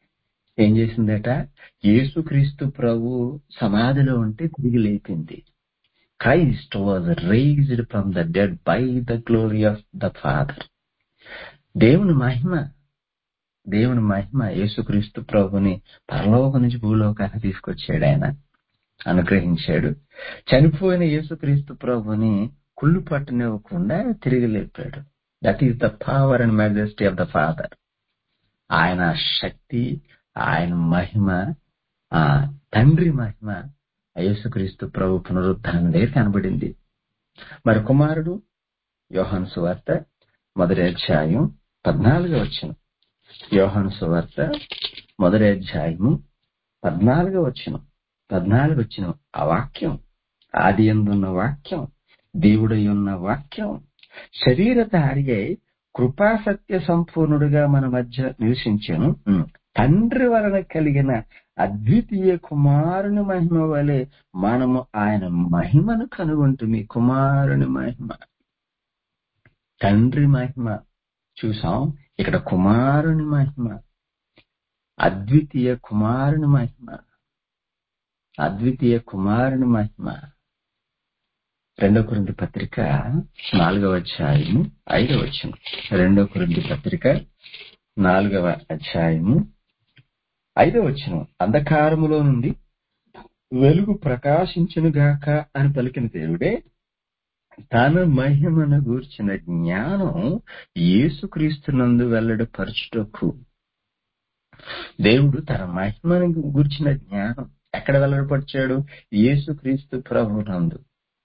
ఏం చేసిందట యేసుక్రీస్తు ప్రభు సమాధిలో ఉంటే తిరిగి లేపింది Christ was raised from the dead by the glory of the Father దేవుని మహిమ దేవుని మహిమ యేసుక్రీస్తు ప్రభుని పరలోకం నుంచి భూలోకానికి తీసుకొచ్చాడు ఆయన అనుగ్రహించాడు చనిపోయిన యేసుక్రీస్తు ప్రభుని కుళ్ళు పట్టనివ్వకుండా తిరిగి లేపాడు that is the power and majesty of the Father ఆయన శక్తి ఆయన మహిమ ఆ తండ్రి మహిమ యేసుక్రీస్తు ప్రభు పునరుద్ధానం దగ్గర కనబడింది మరి కుమారుడు యోహాను సువార్త మొదటి అధ్యాయం పద్నాలుగు వచ్చిన యోహాను సువార్త మొదటి అధ్యాయము పద్నాలుగు వచ్చిన పద్నాలుగు వచ్చిన ఆ వాక్యం ఆది ఎందున్న వాక్యం దేవుడై ఉన్న వాక్యం శరీరధారి అయి కృపాసత్య సంపూర్ణుడుగా మన మధ్య నివసించాను తండ్రి వలన కలిగిన అద్వితీయ కుమారుని మహిమ వలె మనము ఆయన మహిమను కనుగొంటుంది కుమారుని మహిమ తండ్రి మహిమ చూసాం ఇక్కడ కుమారుని మహిమ అద్వితీయ కుమారుని మహిమ అద్వితీయ కుమారుని మహిమ రెండో కురింది పత్రిక నాలుగవ అధ్యాయము ఐదవ వచ్చిన రెండో కురింది పత్రిక నాలుగవ అధ్యాయము ఐదవ వచ్చిన అంధకారములో నుండి వెలుగు ప్రకాశించును గాక అని పలికిన దేవుడే తన మహిమను గూర్చిన జ్ఞానం యేసుక్రీస్తునందు వెల్లడిపరచుటకు దేవుడు తన మహిమను గూర్చిన జ్ఞానం ఎక్కడ వెల్లడిపరిచాడు యేసుక్రీస్తు ప్రభునందు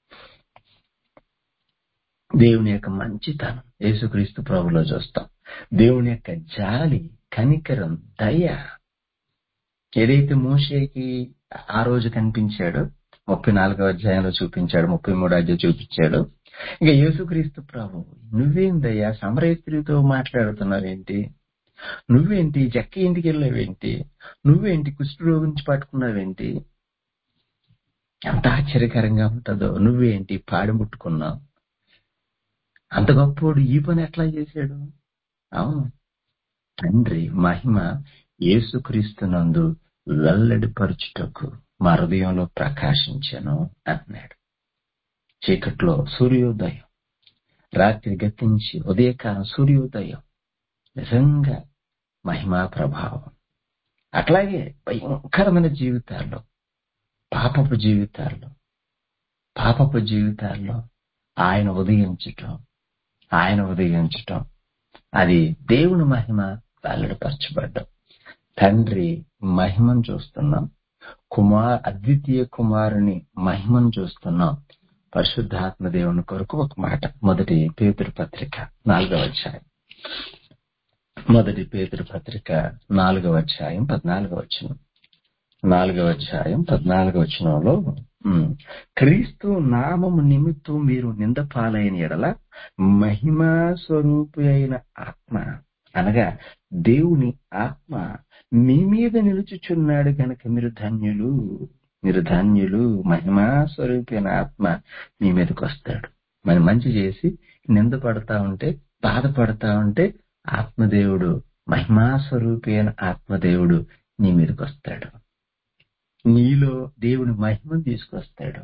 దేవుని యొక్క మంచితనం యేసుక్రీస్తు ప్రభులో చూస్తాం దేవుని యొక్క జాలి కనికరం దయ ఏదైతే మోషేకి ఆ రోజు కనిపించాడో ముప్పై నాలుగవ అధ్యాయంలో చూపించాడు ముప్పై మూడో అధ్యాయం చూపించాడు ఇంకా యేసుక్రీస్తు ప్రభు నువ్వేందయ్యా సమరేస్త్రితో మాట్లాడుతున్నావేంటి నువ్వేంటి జక్క ఇంటికి వెళ్ళావేంటి నువ్వేంటి కుష్ఠరోగి నుంచి పట్టుకున్నావేంటి ఎంత ఆశ్చర్యకరంగా ఉంటుందో నువ్వేంటి పాడి ముట్టుకున్నావు అంత గొప్పోడు ఈ పని ఎట్లా చేశాడు అవును తండ్రి మహిమ యేసుక్రీస్తునందు వెల్లడిపరచుటకు మా హృదయంలో ప్రకాశించను అన్నాడు చీకట్లో సూర్యోదయం రాత్రి గతించి ఉదయకాలం సూర్యోదయం నిజంగా మహిమా ప్రభావం అట్లాగే భయంకరమైన జీవితాల్లో పాపపు జీవితాల్లో పాపపు జీవితాల్లో ఆయన ఉదయించటం ఆయన ఉదయించటం అది దేవుని మహిమ వెల్లడిపరచబడ్డం తండ్రి మహిమను చూస్తున్నాం కుమార్ అద్వితీయ కుమారుని మహిమను చూస్తున్నాం పరిశుద్ధాత్మ దేవుని కొరకు ఒక మాట మొదటి పేతురు పత్రిక నాలుగవ అధ్యాయం మొదటి పేతురు పత్రిక నాలుగవ అధ్యాయం పద్నాలుగవ వచనం నాలుగవ అధ్యాయం పద్నాలుగవ వచనంలో క్రీస్తు నామము నిమిత్తం మీరు నింద పాలైన ఎడల మహిమా స్వరూపి అయిన ఆత్మ అనగా దేవుని ఆత్మ మీ మీద నిలుచుచున్నాడు కనుక మీరు ధన్యులు మీరు ధన్యులు మహిమా స్వరూపైన ఆత్మ మీ మీదకి వస్తాడు మరి మంచి చేసి నింద పడతా ఉంటే బాధపడతా ఉంటే ఆత్మదేవుడు మహిమా స్వరూపైన ఆత్మదేవుడు నీ మీదకి వస్తాడు నీలో దేవుని మహిమను తీసుకొస్తాడు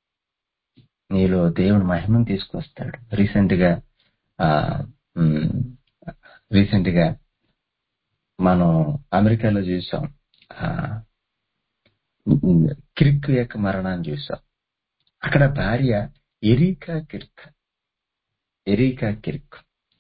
నీలో దేవుని మహిమను తీసుకొస్తాడు రీసెంట్ గా రీసెంట్ గా మనం అమెరికాలో చూసాం కిరిక్ యొక్క మరణాన్ని చూసాం అక్కడ భార్య ఎరీకా కిర్క్ ఎరీకా కిర్క్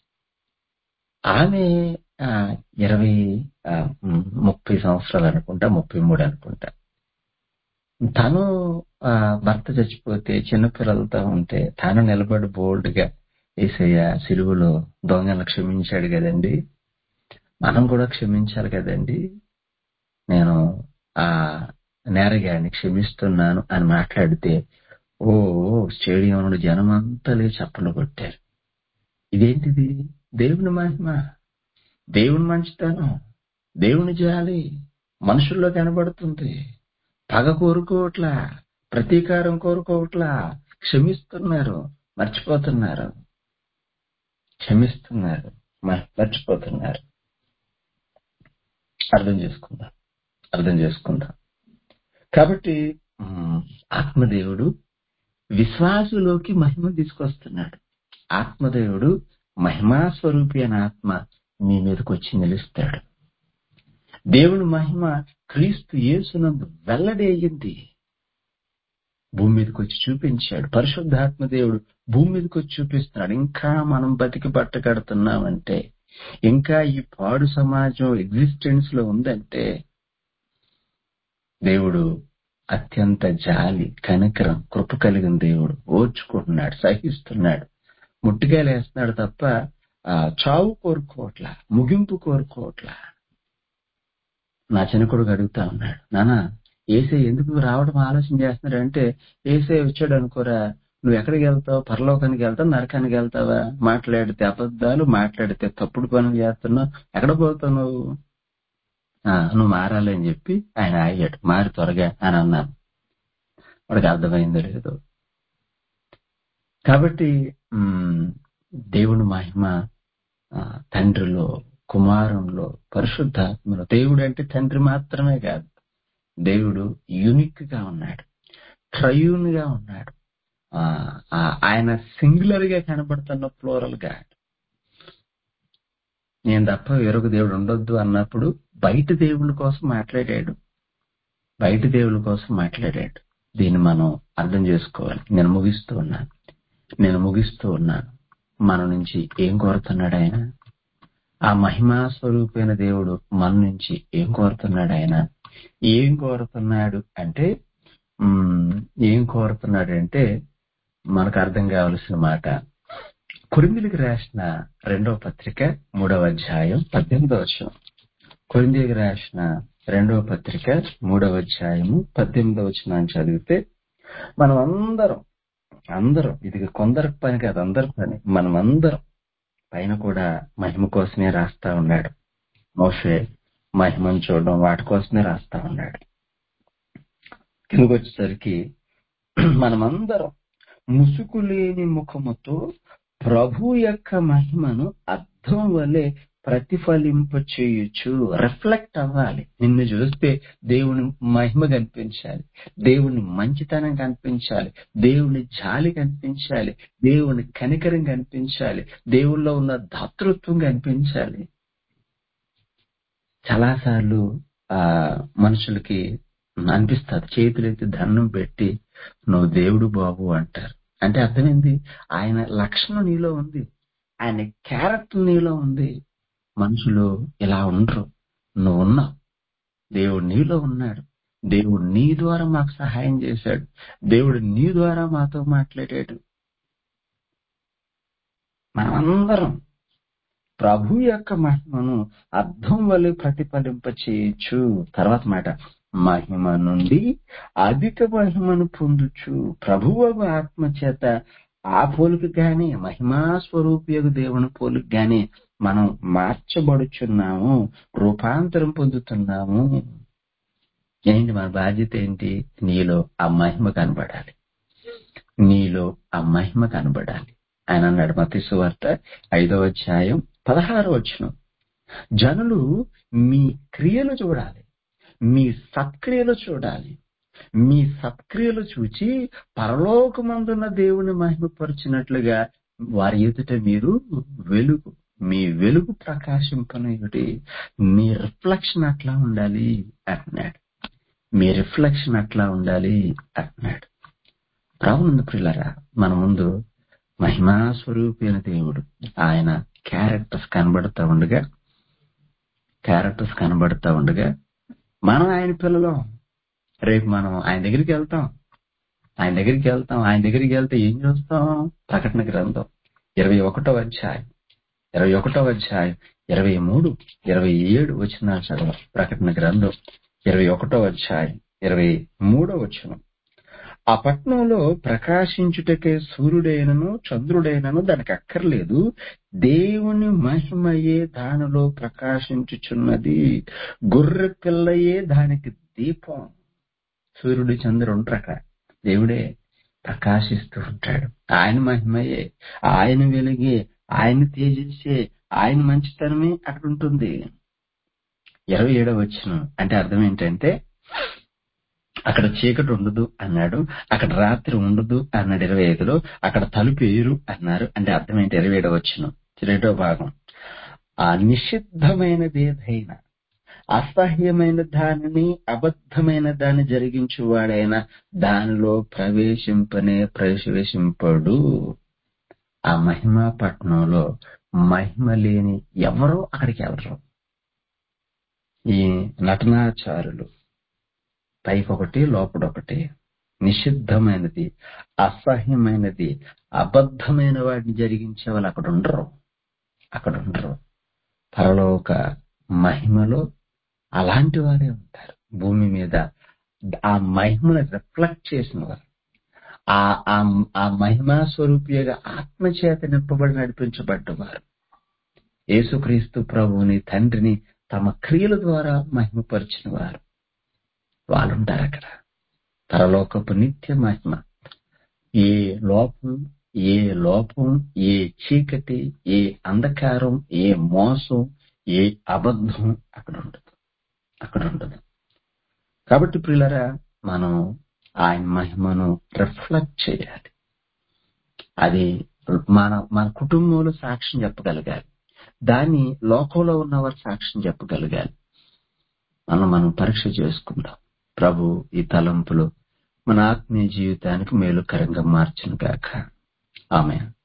ఆమె ఇరవై ముప్పై సంవత్సరాలు అనుకుంటా ముప్పై మూడు అనుకుంటా తను భర్త చచ్చిపోతే చిన్నపిల్లలతో ఉంటే తాను నిలబడి బోల్డ్ గా ఏసయ్య సిలువలో దొంగలను క్షమించాడు కదండి మనం కూడా క్షమించాలి కదండి నేను ఆ నేరగాన్ని క్షమిస్తున్నాను అని మాట్లాడితే ఓ స్టేడియం నుండి జనం అంతా లేచి చప్పలు కొట్టారు ఇదేంటిది దేవుని మహిమ దేవుని మంచితనం దేవుని జాలి మనుషుల్లో కనబడుతుంది పగ కోరుకోవట్లా ప్రతీకారం కోరుకోవట్లా క్షమిస్తున్నారు మర్చిపోతున్నారు క్షమిస్తున్నారు మర్చిపోతున్నారు అర్థం చేసుకుందాం అర్థం చేసుకుందాం కాబట్టి ఆత్మదేవుడు విశ్వాసులోకి మహిమ తీసుకొస్తున్నాడు ఆత్మదేవుడు మహిమా స్వరూపి అయిన ఆత్మ మీ మీదకి వచ్చి నిలుస్తాడు దేవుని మహిమ క్రీస్తు యేసునందు వెల్లడి అయ్యింది భూమి మీదకి వచ్చి చూపించాడు పరిశుద్ధాత్మ దేవుడు భూమి మీదకి వచ్చి చూపిస్తున్నాడు ఇంకా మనం బతికి బట్ట కడుతున్నామంటే ఇంకా ఈ పాడు సమాజం ఎగ్జిస్టెన్స్ లో ఉందంటే దేవుడు అత్యంత జాలి కనికరం కృప కలిగిన దేవుడు ఓర్చుకుంటున్నాడు సహిస్తున్నాడు ముట్టికాయలు వేస్తున్నాడు తప్ప ఆ, చావు కోరుకోవట్లా ముగింపు కోరుకోవట్లా నా చిన్న కొడుకు అడుగుతా ఉన్నాడు నానా ఏసే ఎందుకు రావడం ఆలోచన చేస్తున్నాడు అంటే ఏసే వచ్చాడు అనుకోరా నువ్వు ఎక్కడికి వెళ్తావు పరలోకానికి వెళ్తావు నరకానికి వెళ్తావా మాట్లాడితే అబద్ధాలు మాట్లాడితే తప్పుడు పనులు చేస్తున్నావు ఎక్కడ పోతావు నువ్వు ఆ, నువ్వు మారాలి అని చెప్పి ఆయన ఆగాడు మారి త్వరగా అని అన్నాను వాడికి అర్థమైందో లేదో కాబట్టి ఉమ్, దేవుని మహిమ ఆ, తండ్రిలో కుమారంలో పరిశుద్ధాత్మలో దేవుడు అంటే తండ్రి మాత్రమే కాదు దేవుడు యూనిక్ గా ఉన్నాడు ట్రయూన్ గా ఉన్నాడు ఆ, ఆ, ఆయన సింగులర్ గా కనబడుతున్న ఫ్లోరల్ గా నేను తప్ప వేరొక దేవుడు ఉండొద్దు అన్నప్పుడు బయట దేవుళ్ళ కోసం మాట్లాడాడు బయట దేవుళ్ళ కోసం మాట్లాడాడు దీన్ని మనం అర్థం చేసుకోవాలి నేను ముగిస్తూ ఉన్నాను నేను ముగిస్తూ ఉన్నాను మన నుంచి ఏం కోరుతున్నాడు ఆయన ఆ మహిమా స్వరూపైన దేవుడు మన నుంచి ఏం కోరుతున్నాడు ఆయన ఏం కోరుతున్నాడు అంటే ఉమ్, ఏం కోరుతున్నాడు అంటే మనకు అర్థం కావలసిన మాట కొరిందులకు రాసిన రెండవ పత్రిక మూడవ అధ్యాయం పద్దెనిమిదవ వచనం కొరిందీలకు రాసిన రెండవ పత్రిక మూడవ అధ్యాయము పద్దెనిమిదవ వచనాన్ని చదివితే మనం అందరం అందరం ఇది కొందరి పని కాదు అందరి పని మనం అందరం పైన కూడా మహిమ కోసమే రాస్తా ఉన్నాడు మోషే మహిమను చూడడం వాటి కోసమే రాస్తా ఉన్నాడు కిందకు వచ్చేసరికి మనమందరం ముసుగు లేని ముఖముతో ప్రభు యొక్క మహిమను అర్థం వలె ప్రతిఫలింప చేయొచ్చు రిఫ్లెక్ట్ అవ్వాలి నిన్ను చూస్తే దేవుని మహిమ కనిపించాలి దేవుని మంచితనం కనిపించాలి దేవుని జాలి కనిపించాలి దేవుని కనికరం కనిపించాలి దేవుల్లో ఉన్న దాతృత్వం కనిపించాలి చాలాసార్లు ఆ మనుషులకి అనిపిస్తుంది చేతులెత్తి దండం పెట్టి నువ్వు దేవుడు బాబు అంటారు అంటే అర్థమైంది ఆయన లక్షణం నీలో ఉంది ఆయన క్యారెక్టర్ నీలో ఉంది మనుషులు ఇలా ఉండరు నువ్వు ఉన్నావు దేవుడు నీలో ఉన్నాడు దేవుడు నీ ద్వారా మాకు సహాయం చేశాడు దేవుడు నీ ద్వారా మాతో మాట్లాడాడు మనమందరం ప్రభు యొక్క మహిమను అర్థం వల్ల ప్రతిఫలింప చేయొచ్చు తర్వాత మాట మహిమ నుండి అధిక మహిమను పొందుచు ప్రభువు ఆత్మ చేత ఆ పోలిక గాని మహిమా స్వరూపియకు దేవుని పోలిక గాని మనం మార్చబడుచున్నాము రూపాంతరం పొందుతున్నాము ఏంటి మన బాధ్యత ఏంటి నీలో ఆ మహిమ కనబడాలి నీలో ఆ మహిమ కనబడాలి ఆయన అన్నాడు మతి సువార్త ఐదవ అధ్యాయం పదహారో వచనం జనులు మీ క్రియలు చూడాలి మీ సత్క్రియలు చూడాలి మీ సత్క్రియలు చూచి పరలోకమందున్న దేవుని మహిమపరిచినట్లుగా వారి ఎదుట మీరు వెలుగు మీ వెలుగు ప్రకాశింపనేటి మీ రిఫ్లెక్షన్ అట్లా ఉండాలి అంటున్నాడు మీ రిఫ్లెక్షన్ అట్లా ఉండాలి అంటున్నాడు రావునందు ప్రిల్లరా మన ముందు మహిమా స్వరూపైన దేవుడు ఆయన క్యారెక్టర్స్ కనబడతా ఉండగా క్యారెక్టర్స్ కనబడతా ఉండగా మనం ఆయన పిల్లలం రేపు మనం ఆయన దగ్గరికి వెళ్తాం ఆయన దగ్గరికి వెళ్తాం ఆయన దగ్గరికి వెళ్తే ఏం చూస్తాం ప్రకటన గ్రంథం ఇరవై ఒకటో అధ్యాయం ఇరవై ఒకటో అధ్యాయం ఇరవై మూడు ఇరవై ఏడు వచ్చిన చదవ ప్రకటన గ్రంథం ఇరవై ఒకటో అధ్యాయం ఇరవై మూడో వచనం ఆ పట్నంలో ప్రకాశించుటకే సూర్యుడైనను చంద్రుడైనను దానికి అక్కర్లేదు దేవుని మహిమయే దానిలో ప్రకాశించుచున్నది గొర్రె పిల్లయే దానికి దీపం సూర్యుడు చంద్రుడు ఉంటారు అక్కడ దేవుడే ప్రకాశిస్తూ ఉంటాడు ఆయన మహిమయే ఆయన వెలుగే ఆయన తేజస్సే ఆయన మంచితనమే అక్కడ ఉంటుంది ఇరవై ఏడవ వచ్చిన అంటే అర్థం ఏంటంటే అక్కడ చీకటి ఉండదు అన్నాడు అక్కడ రాత్రి ఉండదు అన్నాడు ఇరవై ఐదులో అక్కడ తలుపు ఏరు అన్నారు అంటే అర్థం ఏంటి ఇరవై ఏడవ వచ్చిన రెండో భాగం ఆ నిషిద్ధమైనది ఏదైనా అసహ్యమైన దానిని అబద్ధమైన దాన్ని జరిగించువాడైన దానిలో ప్రవేశింపనే ప్రవేశింపడు ఆ మహిమా పట్టణంలో మహిమ లేని ఎవరో అక్కడికి వెళ్ళరు ఈ నటనాచారులు పైకొకటి లోపడొకటి నిషిద్ధమైనది అసహ్యమైనది అబద్ధమైన వాటిని జరిగించే వాళ్ళు అక్కడ ఉండరు అక్కడ ఉండరు పరలోక మహిమలో అలాంటి వారే ఉంటారు భూమి మీద ఆ మహిమను రిఫ్లెక్ట్ చేసిన వారు ఆ ఆ- ఆ మహిమా స్వరూపిగా ఆత్మచేత నింపబడి నడిపించబడ్డవారు యేసుక్రీస్తు ప్రభువుని తండ్రిని తమ క్రియల ద్వారా మహిమపరిచిన వారు వాళ్ళు ఉంటారు అక్కడ పరలోకపు నిత్య మహిమ ఏ లోపం ఏ లోపం ఏ చీకటి ఏ అంధకారం ఏ మోసం ఏ అబద్ధం అక్కడ ఉండదు అక్కడ ఉండదు కాబట్టి ప్రియులరా మనం ఆయన మహిమను రిఫ్లెక్ట్ చేయాలి అది మన మన కుటుంబంలో సాక్ష్యం చెప్పగలగాలి దాన్ని లోకంలో ఉన్నవారు సాక్ష్యం చెప్పగలగాలి మనం మనం పరీక్ష చేసుకుందాం ప్రభు ఈ తలంపులు మన ఆత్మీయ జీవితానికి మేలుకరంగా మార్చును గాక ఆమె